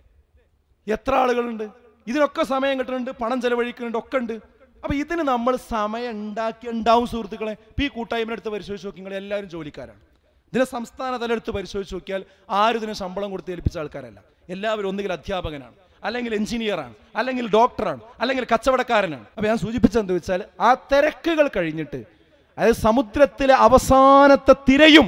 എത്ര ആളുകളുണ്ട് ഇതിനൊക്കെ സമയം കിട്ടുന്നുണ്ട് പണം ചെലവഴിക്കുന്നുണ്ട് ഒക്കെ ഉണ്ട് അപ്പൊ ഇതിന് നമ്മൾ സമയം ഉണ്ടാക്കി ഉണ്ടാവും സുഹൃത്തുക്കളെ ഇപ്പൊ ഈ കൂട്ടായ്മയുടെ പരിശോധിച്ച് നോക്കി നിങ്ങൾ എല്ലാവരും ജോലിക്കാരാണ് ഇതിനെ സംസ്ഥാന തലമെടുത്ത് പരിശോധിച്ച് നോക്കിയാൽ ആരും ഇതിന് ശമ്പളം കൊടുത്ത് ഏൽപ്പിച്ച ആൾക്കാരല്ല എല്ലാവരും ഒന്നുകിൽ അധ്യാപകനാണ് അല്ലെങ്കിൽ എഞ്ചിനീയറാണ് അല്ലെങ്കിൽ ഡോക്ടറാണ് അല്ലെങ്കിൽ കച്ചവടക്കാരനാണ് അപ്പൊ ഞാൻ സൂചിപ്പിച്ചെന്ത് വെച്ചാൽ ആ തിരക്കുകൾ കഴിഞ്ഞിട്ട് അതായത് സമുദ്രത്തിലെ അവസാനത്തെ തിരയും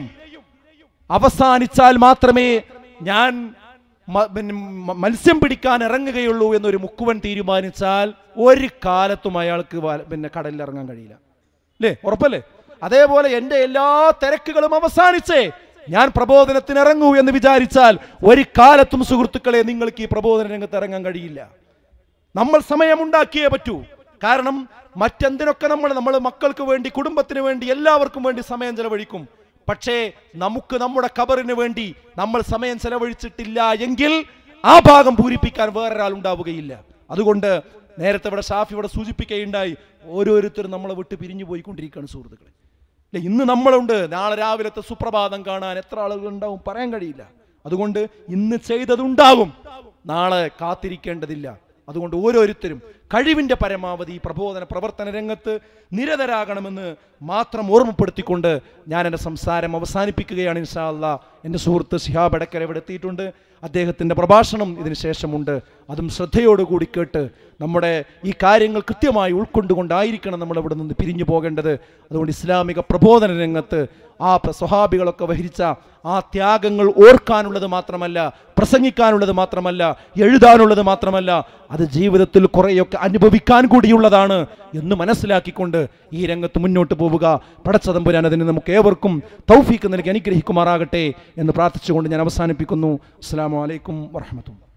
അവസാനിച്ചാൽ മാത്രമേ ഞാൻ മ- പിന്നെ മ- മത്സ്യം പിടിക്കാൻ ഇറങ്ങുകയുള്ളൂ എന്നൊരു മുക്കുവൻ തീരുമാനിച്ചാൽ ഒരു കാലത്തും അയാൾക്ക് വ- പിന്നെ കടലിൽ ഇറങ്ങാൻ കഴിയില്ല അല്ലേ ഉറപ്പല്ലേ അതേപോലെ എൻ്റെ എല്ലാ തിരക്കുകളും അവസാനിച്ചേ ഞാൻ പ്രബോധനത്തിന് ഇറങ്ങൂ എന്ന് വിചാരിച്ചാൽ ഒരു കാലത്തും സുഹൃത്തുക്കളെ നിങ്ങൾക്ക് ഈ പ്രബോധന രംഗത്ത് ഇറങ്ങാൻ കഴിയില്ല നമ്മൾ സമയമുണ്ടാക്കിയേ പറ്റൂ കാരണം മറ്റെന്തിനൊക്കെ നമ്മൾ നമ്മൾ മക്കൾക്ക് വേണ്ടി കുടുംബത്തിന് വേണ്ടി എല്ലാവർക്കും വേണ്ടി സമയം ചെലവഴിക്കും പക്ഷേ നമുക്ക് നമ്മുടെ കബറിന് വേണ്ടി നമ്മൾ സമയം ചെലവഴിച്ചിട്ടില്ല എങ്കിൽ ആ ഭാഗം പൂരിപ്പിക്കാൻ വേറൊരാൾ ഉണ്ടാവുകയില്ല അതുകൊണ്ട് നേരത്തെ ഇവിടെ ഷാഫി ഇവിടെ സൂചിപ്പിക്കുകയുണ്ടായി ഓരോരുത്തരും നമ്മളെ വിട്ട് പിരിഞ്ഞു പോയിക്കൊണ്ടിരിക്കുകയാണ് സുഹൃത്തുക്കളെ അല്ലെ ഇന്ന് നമ്മളുണ്ട് നാളെ രാവിലത്തെ സുപ്രഭാതം കാണാൻ എത്ര ആളുകൾ ഉണ്ടാവും പറയാൻ കഴിയില്ല അതുകൊണ്ട് ഇന്ന് ചെയ്തതുണ്ടാകും നാളെ കാത്തിരിക്കേണ്ടതില്ല അതുകൊണ്ട് ഓരോരുത്തരും കഴിവിന്റെ പരമാവധി ഈ പ്രബോധന പ്രവർത്തന രംഗത്ത് നിരതരാകണമെന്ന് മാത്രം ഓർമ്മപ്പെടുത്തിക്കൊണ്ട് ഞാൻ എൻ്റെ സംസാരം അവസാനിപ്പിക്കുകയാണ് ഇൻഷാ അല്ലാ എൻ്റെ സുഹൃത്ത് ശിഹാബ് എടക്കര ഇവിടെ എത്തിയിട്ടുണ്ട് അദ്ദേഹത്തിൻ്റെ പ്രഭാഷണം ഇതിന് ശേഷമുണ്ട് അതും ശ്രദ്ധയോടുകൂടി കേട്ട് നമ്മുടെ ഈ കാര്യങ്ങൾ കൃത്യമായി ഉൾക്കൊണ്ടുകൊണ്ടായിരിക്കണം നമ്മൾ ഇവിടെ നിന്ന് പിരിഞ്ഞു പോകേണ്ടത് അതുകൊണ്ട് ഇസ്ലാമിക പ്രബോധന രംഗത്ത് ആ പ്ര- സ്വഹാബികളൊക്കെ വഹിച്ച ആ ത്യാഗങ്ങൾ ഓർക്കാനുള്ളത് മാത്രമല്ല പ്രസംഗിക്കാനുള്ളത് മാത്രമല്ല എഴുതാനുള്ളത് മാത്രമല്ല അത് ജീവിതത്തിൽ കുറേയൊക്കെ അനുഭവിക്കാൻ കൂടിയുള്ളതാണ് എന്ന് മനസ്സിലാക്കിക്കൊണ്ട് ഈ രംഗത്ത് മുന്നോട്ട് പോവുക പടച്ചതമ്പുരാൻ അതിന് നമുക്ക് ഏവർക്കും തൗഫീക്ക് നൽകി അനുഗ്രഹിക്കുമാറാകട്ടെ എന്ന് പ്രാർത്ഥിച്ചുകൊണ്ട് ഞാൻ അവസാനിപ്പിക്കുന്നു അസ്സാം വലൈക്കും വർഹമത്തുള്ള